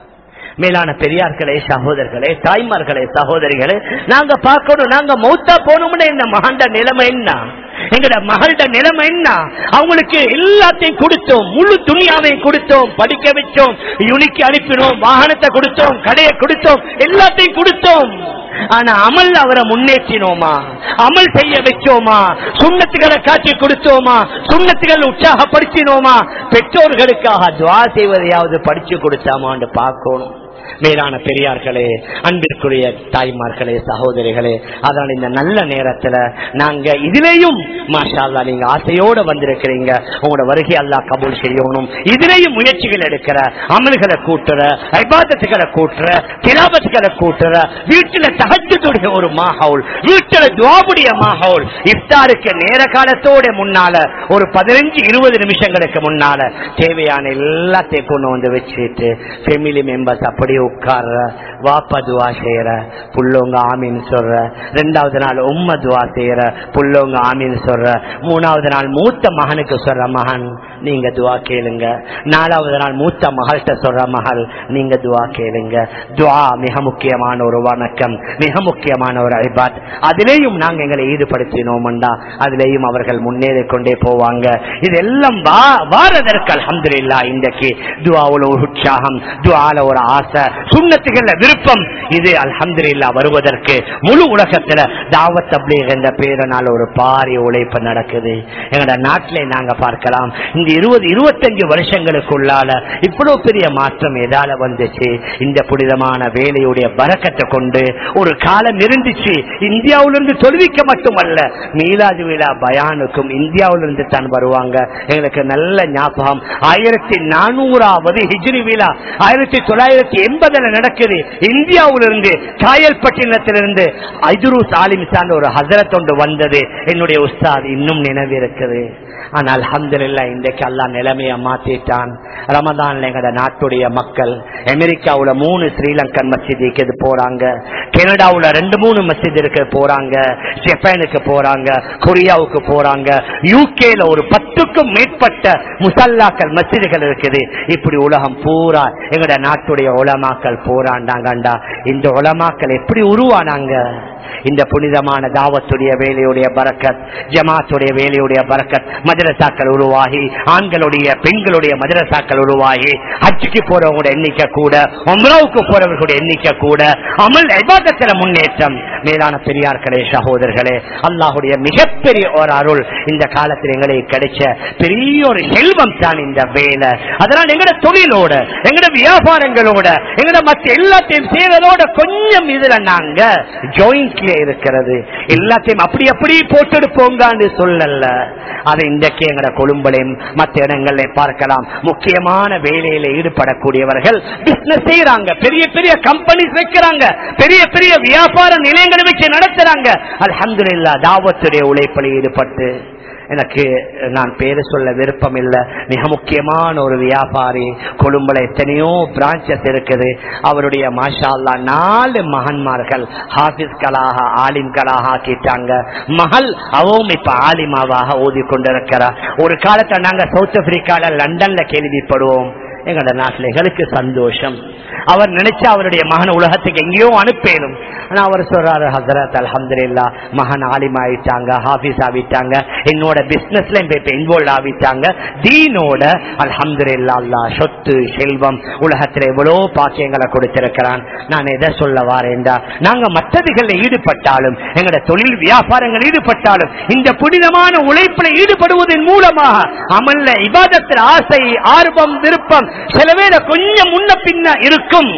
மேலான பெரியார்களே சகோதரர்களே தாய்மார்களே சகோதரிகளே நாங்க பார்க்கணும் நாங்க மௌத்தா போனோம்னு என்ன மகண்ட நிலைமை என்ன எங்கட மகள்ட நிலைமை என்ன அவங்களுக்கு எல்லாத்தையும் கொடுத்தோம் முழு துணியாவையும் கொடுத்தோம் படிக்க வச்சோம் யூனிக்கு அனுப்பினோம் வாகனத்தை கொடுத்தோம் கடையை கொடுத்தோம் எல்லாத்தையும் கொடுத்தோம் ஆனா அமல் அவரை முன்னேற்றினோமா அமல் செய்ய வச்சோமா சுண்ணத்துகளை காட்சி கொடுத்தோமா சுண்ணத்துகள் உற்சாகப்படுத்தினோமா பெற்றோர்களுக்காக துவா செய்வதையாவது படிச்சு கொடுத்தாமான்னு பார்க்கணும் மேலான பெரியார்களே அன்பிற்குரிய தாய்மார்களே சகோதரிகளே அதனால் இந்த நல்ல நேரத்துல நாங்க இதிலேயும் மாஷா அல்லா நீங்க ஆசையோட வந்திருக்கிறீங்க உங்களோட வருகை அல்லா கபூல் செய்யணும் இதிலேயும் முயற்சிகள் எடுக்கிற அமல்களை கூட்டுற ஐபாதத்துகளை கூட்டுற திலாபத்துகளை கூட்டுற வீட்டுல தகஜத்துடைய ஒரு மாஹவுல் வீட்டுல துவாபுடைய மாஹவுல் இஃப்தாருக்கு நேர காலத்தோட முன்னால ஒரு பதினஞ்சு இருபது நிமிஷங்களுக்கு முன்னால தேவையான எல்லாத்தையும் கொண்டு வந்து வச்சுட்டு ஃபேமிலி மெம்பர்ஸ் அப்படியே உட்கார்ற வாப்பா துவா செய்யற புள்ளவங்க ஆமின்னு சொல்ற ரெண்டாவது நாள் உம்ம துவா செய்யற புள்ளவங்க ஆமின்னு சொல்ற மூணாவது நாள் மூத்த மகனுக்கு சொல்ற மகன் நீங்க துவா கேளுங்க நாலாவது நாள் மூத்த மகள்கிட்ட சொல்ற மகள் நீங்க துவா கேளுங்க துவா மிக முக்கியமான ஒரு வணக்கம் மிக முக்கியமான ஒரு ஐபாத் அதிலேயும் நாங்க எங்களை ஈடுபடுத்தினோம்டா அதிலேயும் அவர்கள் முன்னேறி கொண்டே போவாங்க இதெல்லாம் வா- வாரதற்கு அல்ஹம்துலில்லா இன்றைக்கு துவாவுல ஒரு உற்சாகம் துவால ஒரு ஆசை சுண்ணத்துகள்ல விருப்பம் இது அல்ஹம்துலில்லா வருவதற்கு முழு உலகத்துல தாவத் தப்லீக் என்ற பேரனால் ஒரு பாரிய உழைப்பு நடக்குது எங்களோட நாட்டிலே நாங்க பார்க்கலாம் இந்த இருபது இருபத்தஞ்சு வருஷங்களுக்குள்ளால இவ்வளவு பெரிய மாற்றம் எதால வந்துச்சு இந்த புனிதமான வேலையுடைய பறக்கத்தை கொண்டு ஒரு காலம் இருந்துச்சு இந்தியாவிலிருந்து தொழுவிக்க மட்டுமல்ல மீலாது விழா பயானுக்கும் இந்தியாவிலிருந்து தான் வருவாங்க எங்களுக்கு நல்ல ஞாபகம் ஆயிரத்தி நானூறாவது ஹிஜ்ரி விழா ஆயிரத்தி தொள்ளாயிரத்தி எண்பதுல நடக்குது இந்தியாவிலிருந்து காயல்பட்டினத்திலிருந்து ஐதுரூஸ் ஆலிமிசான் ஒரு ஹசரத் ஒன்று வந்தது என்னுடைய உஸ்தாத் இன்னும் நினைவு இருக்குது ஆனால் அல்ஹம்துலில்லா இன்றைக்கு அல்லா நிலைமையை மாத்திட்டான் ரமதான்ல எங்கட நாட்டுடைய மக்கள் அமெரிக்காவுல மூணு ஸ்ரீலங்கன் மஸ்ஜிதுக்கு இது போறாங்க கனடாவுல ரெண்டு மூணு மஸ்ஜித் இருக்கு போறாங்க ஜப்பானுக்கு போறாங்க கொரியாவுக்கு போறாங்க யூகேல ஒரு பத்துக்கும் மேற்பட்ட முசல்லாக்கள் மஸ்ஜிதுகள் இருக்குது இப்படி உலகம் பூரா எங்கட நாட்டுடைய உலமாக்கள் போராண்டாங்கண்டா இந்த உலமாக்கள் எப்படி உருவானாங்க இந்த புனிதமான தாவத்துடைய வேலையுடைய பறக்கத் ஜமாத்துடைய வேலையுடைய பறக்கத் மதரசாக்கள் உருவாகி ஆண்களுடைய பெண்களுடைய மதரசாக்கள் உருவாகி ஹஜ்ஜுக்கு போறவங்களோட எண்ணிக்கை கூட உம்ராவுக்கு போறவர்களுடைய எண்ணிக்கை கூட அமல் ஐபாதத்தில முன்னேற்றம் மேலான பெரியார்களே சகோதரர்களே அல்லாஹுடைய மிகப்பெரிய ஒரு அருள் இந்த காலத்தில் எங்களுக்கு கிடைச்ச பெரிய ஒரு செல்வம் தான் இந்த வேலை அதனால் எங்கட தொழிலோட எங்கட வியாபாரங்களோட எங்கட மத்த எல்லாத்தையும் செய்யறதோட கொஞ்சம் இதுல நாங்க ஜாயிண்ட்ல இருக்கிறது எல்லாத்தையும் அப்படி அப்படி போட்டெடுப்போங்கான்னு சொல்லல அதை இன்றைக்கு எங்கட கொழும்பலையும் மற்ற இடங்கள்ல பார்க்கலாம் முக்கியமான வேலையில ஈடுபடக்கூடியவர்கள் பிசினஸ் செய்யறாங்க பெரிய பெரிய கம்பெனிஸ் வைக்கிறாங்க பெரிய பெரிய வியாபார நிலையங்களை வச்சு நடத்துறாங்க அல்ஹம்துலில்லாஹ் தாவத்துடைய உழைப்பில் ஈடுபட்டு எனக்கு நான் பேரு சொல்ல விருப்பம் இல்லை மிக முக்கியமான ஒரு வியாபாரி கொழும்புல எத்தனையோ பிரான்ச்சஸ் இருக்குது அவருடைய மாஷா அல்லாஹ் நாலு மகன்மார்கள் ஹாபிஸ்களாக ஆலிம்களாக ஆக்கிட்டாங்க மகள் அவவும் இப்ப ஆலிமாவாக ஓதி கொண்டிருக்கிறார் ஒரு காலத்துல நாங்க சவுத் ஆப்பிரிக்கால லண்டன்ல கேள்விப்படுவோம் எங்களோட நாட்டில் எங்களுக்கு சந்தோஷம் அவர் நினைச்சா அவருடைய மகன் உலகத்துக்கு எங்கேயோ அனுப்பேனும் ஆனா அவர் சொல்றாரு ஹசரத் அல்ஹம்துலில்லா மகன் ஆலிம் ஆயிட்டாங்க ஹாஃபிஸ் ஆகிட்டாங்க என்னோட பிசினஸ்ல இப்ப இன்வால்வ் ஆகிட்டாங்க தீனோட அல்ஹம்துலில்லா அல்லா சொத்து செல்வம் உலகத்துல எவ்வளவு பாக்கியங்களை கொடுத்திருக்கிறான் நான் எதை சொல்ல வாரேன்டா நாங்க மற்றதுகளில் ஈடுபட்டாலும் எங்களோட தொழில் வியாபாரங்கள் ஈடுபட்டாலும் இந்த புனிதமான உழைப்பில் ஈடுபடுவதன் மூலமாக அமல்ல இபாதத்தில் ஆசை ஆர்வம் விருப்பம் சில வேளை கொஞ்சம் முன்ன பின்ன இருக்கும்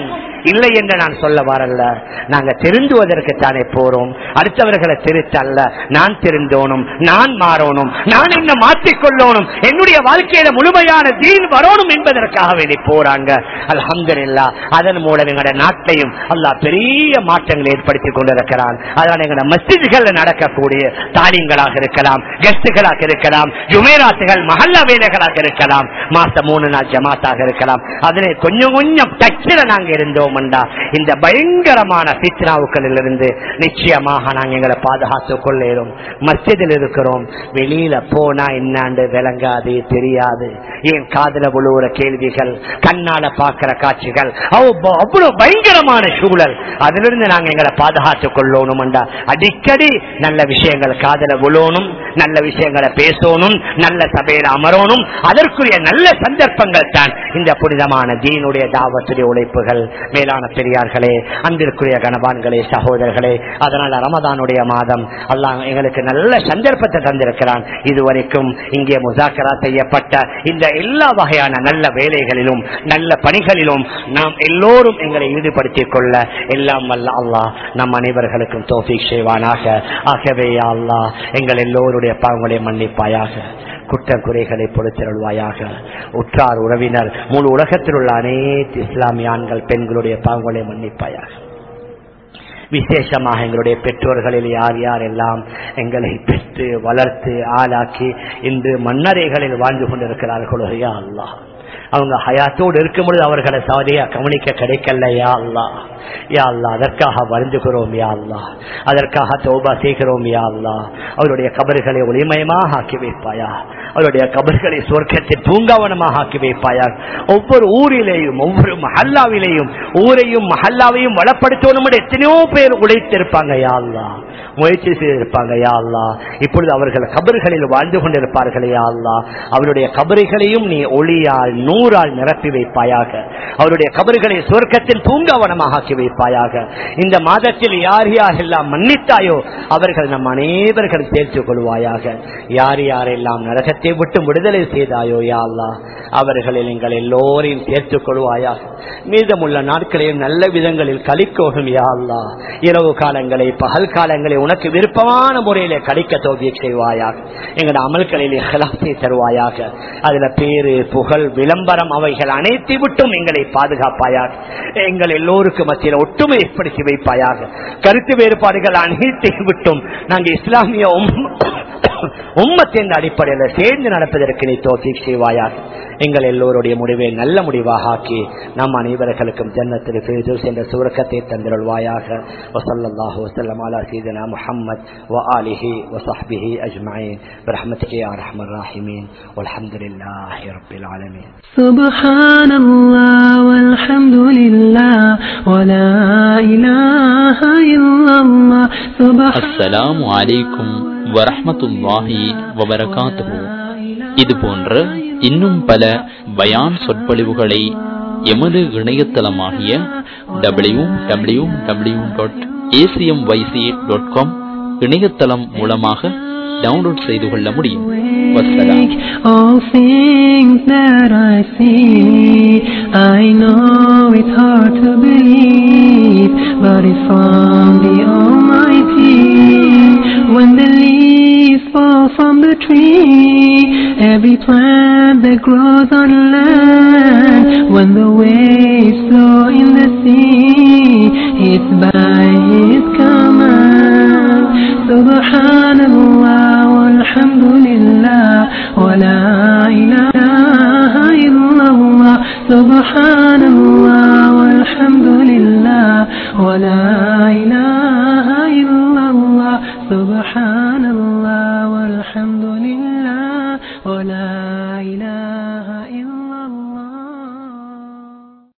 இல்லை என்று நான் சொல்ல வரல நாங்க திருந்துவதற்கு தானே போறோம் அடுத்தவர்களை திருத்தல்ல நான் திருந்தோணும் நான் மாறணும் நான் என்ன மாற்றிக்கொள்ளணும் என்னுடைய வாழ்க்கையில முழுமையான தீன் வரணும் என்பதற்காக வேண்டி போறாங்க அல்ஹம்துலில்லாஹ் அதன் மூலம் எங்களோட நாட்டையும் அல்லாஹ் பெரிய மாற்றங்களை ஏற்படுத்தி கொண்டிருக்கிறான் அதனால எங்களோட மஸ்ஜிதுகள் நடக்கக்கூடிய தாலிங்களாக இருக்கலாம் கெஸ்டுகளாக இருக்கலாம் ஜுமேராத்துகள் மஹல்லா வேலைகளாக இருக்கலாம் மாசம் மூணு நாள் ஜமாத்தாக இருக்கலாம் அதிலே கொஞ்சம் கொஞ்சம் டச்சில நாங்க இருந்தோம்டா இந்த பயங்கரமான பித்னாவுக்களில் இருந்து நிச்சயமாக நாங்க எங்களை பாதுகாத்துக் கொள்ளேரும் மஸ்ஜிதில் இருக்கிறோம் வெளியில போனா என்னாண்டு விளங்காது தெரியாது ஏன் காதல விழுவுற கேள்விகள் கண்ணால பாக்குற காட்சிகள் அவ்வ- அவ்வளவு பயங்கரமான சூழல் அதிலிருந்து நாங்க எங்களை பாதுகாத்துக் கொள்ளணும்டா அடிக்கடி நல்ல விஷயங்கள் காதல விழணும் நல்ல விஷயங்களை பேசணும் நல்ல சபையில அமரணும் அதற்குரிய நல்ல சந்தர்ப்பங்கள் தான் இந்த புனிதமான தீனுடைய தாவத்துடைய உழைப்புகள் மேலான பெரியார்களே அன்பிற்குரிய கணவான்களே சகோதரர்களே அதனால ரமதானுடைய மாதம் அல்லாஹ் எங்களுக்கு நல்ல சந்தர்ப்பத்தை தந்திருக்கிறான் இதுவரைக்கும் இங்கே முசாக்கரா செய்யப்பட்ட இந்த எல்லா வகையான நல்ல வேலைகளிலும் நல்ல பணிகளிலும் நாம் எல்லோரும் எங்களை ஈடுபடுத்திக் கொள்ள எல்லாம் வல்ல அல்லாஹ் நம் அனைவர்களுக்கும் தோஃபிக் செய்வானாக ஆகவே யா அல்லாஹ் எங்கள் எல்லோருடைய பாவங்களை மன்னிப்பாயாக குற்ற குறைகளை பொறுத்திருள்வாயாக உற்றார் உறவினர் முழு உலகத்தில் உள்ள அனைத்து இஸ்லாமிய ஆண்கள் பெண்களுடைய பாவங்களை மன்னிப்பாயாக விசேஷமாக எங்களுடைய பெற்றோர்களில் யார் யார் எல்லாம் எங்களை பெற்று வளர்த்து ஆளாக்கி இன்று மன்னரைகளில் வாழ்ந்து கொண்டிருக்கிறார்களோ யா அல்லாஹ் அவங்க ஹயாத்தோடு இருக்கும் பொழுது அவர்களை சரியா கவனிக்க கிடைக்கல யா அல்லா யா அல்லா அதற்காக வருந்துகிறோம் யா அல்லா அதற்காக தோபா செய்கிறோம் யா அல்லா அவருடைய கபர்களை ஒளிமயமாக ஆக்கி வைப்பாயா அவருடைய கபர்களை சொர்க்கத்தில் பூங்காவனமாக ஆக்கி வைப்பாயா ஒவ்வொரு ஊரிலேயும் ஒவ்வொரு மஹல்லாவிலேயும் ஊரையும் மஹல்லாவையும் வளப்படுத்தணும் எத்தனையோ பேர் உழைத்திருப்பாங்க யா அல்லா முயற்சி செய்திருப்பாங்க யா அல்லா இப்பொழுது அவர்கள் கபர்களில் வாழ்ந்து கொண்டிருப்பார்கள் யா அல்லா அவருடைய கபறுகளையும் நீ ஒளியால் நூறால் நிரப்பி வைப்பாயாக அவருடைய கபறுகளை சுவர்க்கத்தில் பூங்காவனமாக ஆக்கி வைப்பாயாக இந்த மாதத்தில் யார் யாரெல்லாம் மன்னித்தாயோ அவர்கள் நம் அனைவர்கள் சேர்த்துக் கொள்வாயாக யார் யாரெல்லாம் நரகத்தை விட்டு விடுதலை செய்தாயோ யா அல்லா அவர்களில் எங்கள் எல்லோரையும் சேர்த்துக் கொள்வாயாக மீதமுள்ள நாட்களையும் நல்ல விதங்களில் கழிக்கோகும் யா அல்லா இரவு காலங்களை பகல் காலங்களை உனக்கு விருப்பமான முறையில கழிக்க தோல்வியை செய்வாயாக எங்களோட அமல்களில் இஹ்லாஸை தருவாயாக அதுல பேரு புகழ் விளம்பரம் அவைகள் அனைத்தை விட்டும் எங்களை பாதுகாப்பாயாக எங்கள் எல்லோருக்கும் மத்தியில் ஒற்றுமை ஏற்படுத்தி வைப்பாயாக கருத்து வேறுபாடுகள் அனைத்தை விட்டும் நாங்கள் இஸ்லாமிய உம்- உம்மத்தின் அடிப்படையில் சேர்ந்து நடப்பதற்கு நீ தோற்றி செய்வாயாக எங்கள் எல்லோருடைய முடிவை நல்ல முடிவாக ஆக்கி நம் அனைவர்களுக்கும் ஜன்னத்தில் ஃபிர்தௌஸ் என்ற சுரக்கத்தை தந்திருள்வாயாக வசல்லல்லாஹு வஸல்லம் அலா சீதனா முஹம்மத் வ ஆலிஹி வ ஸஹ்பிஹி அஜ்மஈன் برحمتك يا ارحم الراحمين والحمد لله رب العالمين سبحان الله والحمد لله ولا إله إلا الله سبحان அஸ்ஸலாமு அலைக்கும் வரஹ்மத்துல்லாஹி வபரகாத்துஹு இது போன்ற இன்னும் பல பயான் சொற்பொழிவுகளை எமது இணையதளமாகிய W W W dot ACM YC dot com இணையதளம் மூலமாக டவுன்லோட் செய்து கொள்ள முடியும் வஸ்ஸலாம் All things that I see, I know it's hard to believe, but it's from the Almighty. When the leaves fall from the tree, every plant that grows on land, when the waves flow in the sea, it's by His command. Subhanallah walhamdulillah wa la ilaha illallah. Subhanallah walhamdulillah wa la ilaha illallah. Subhan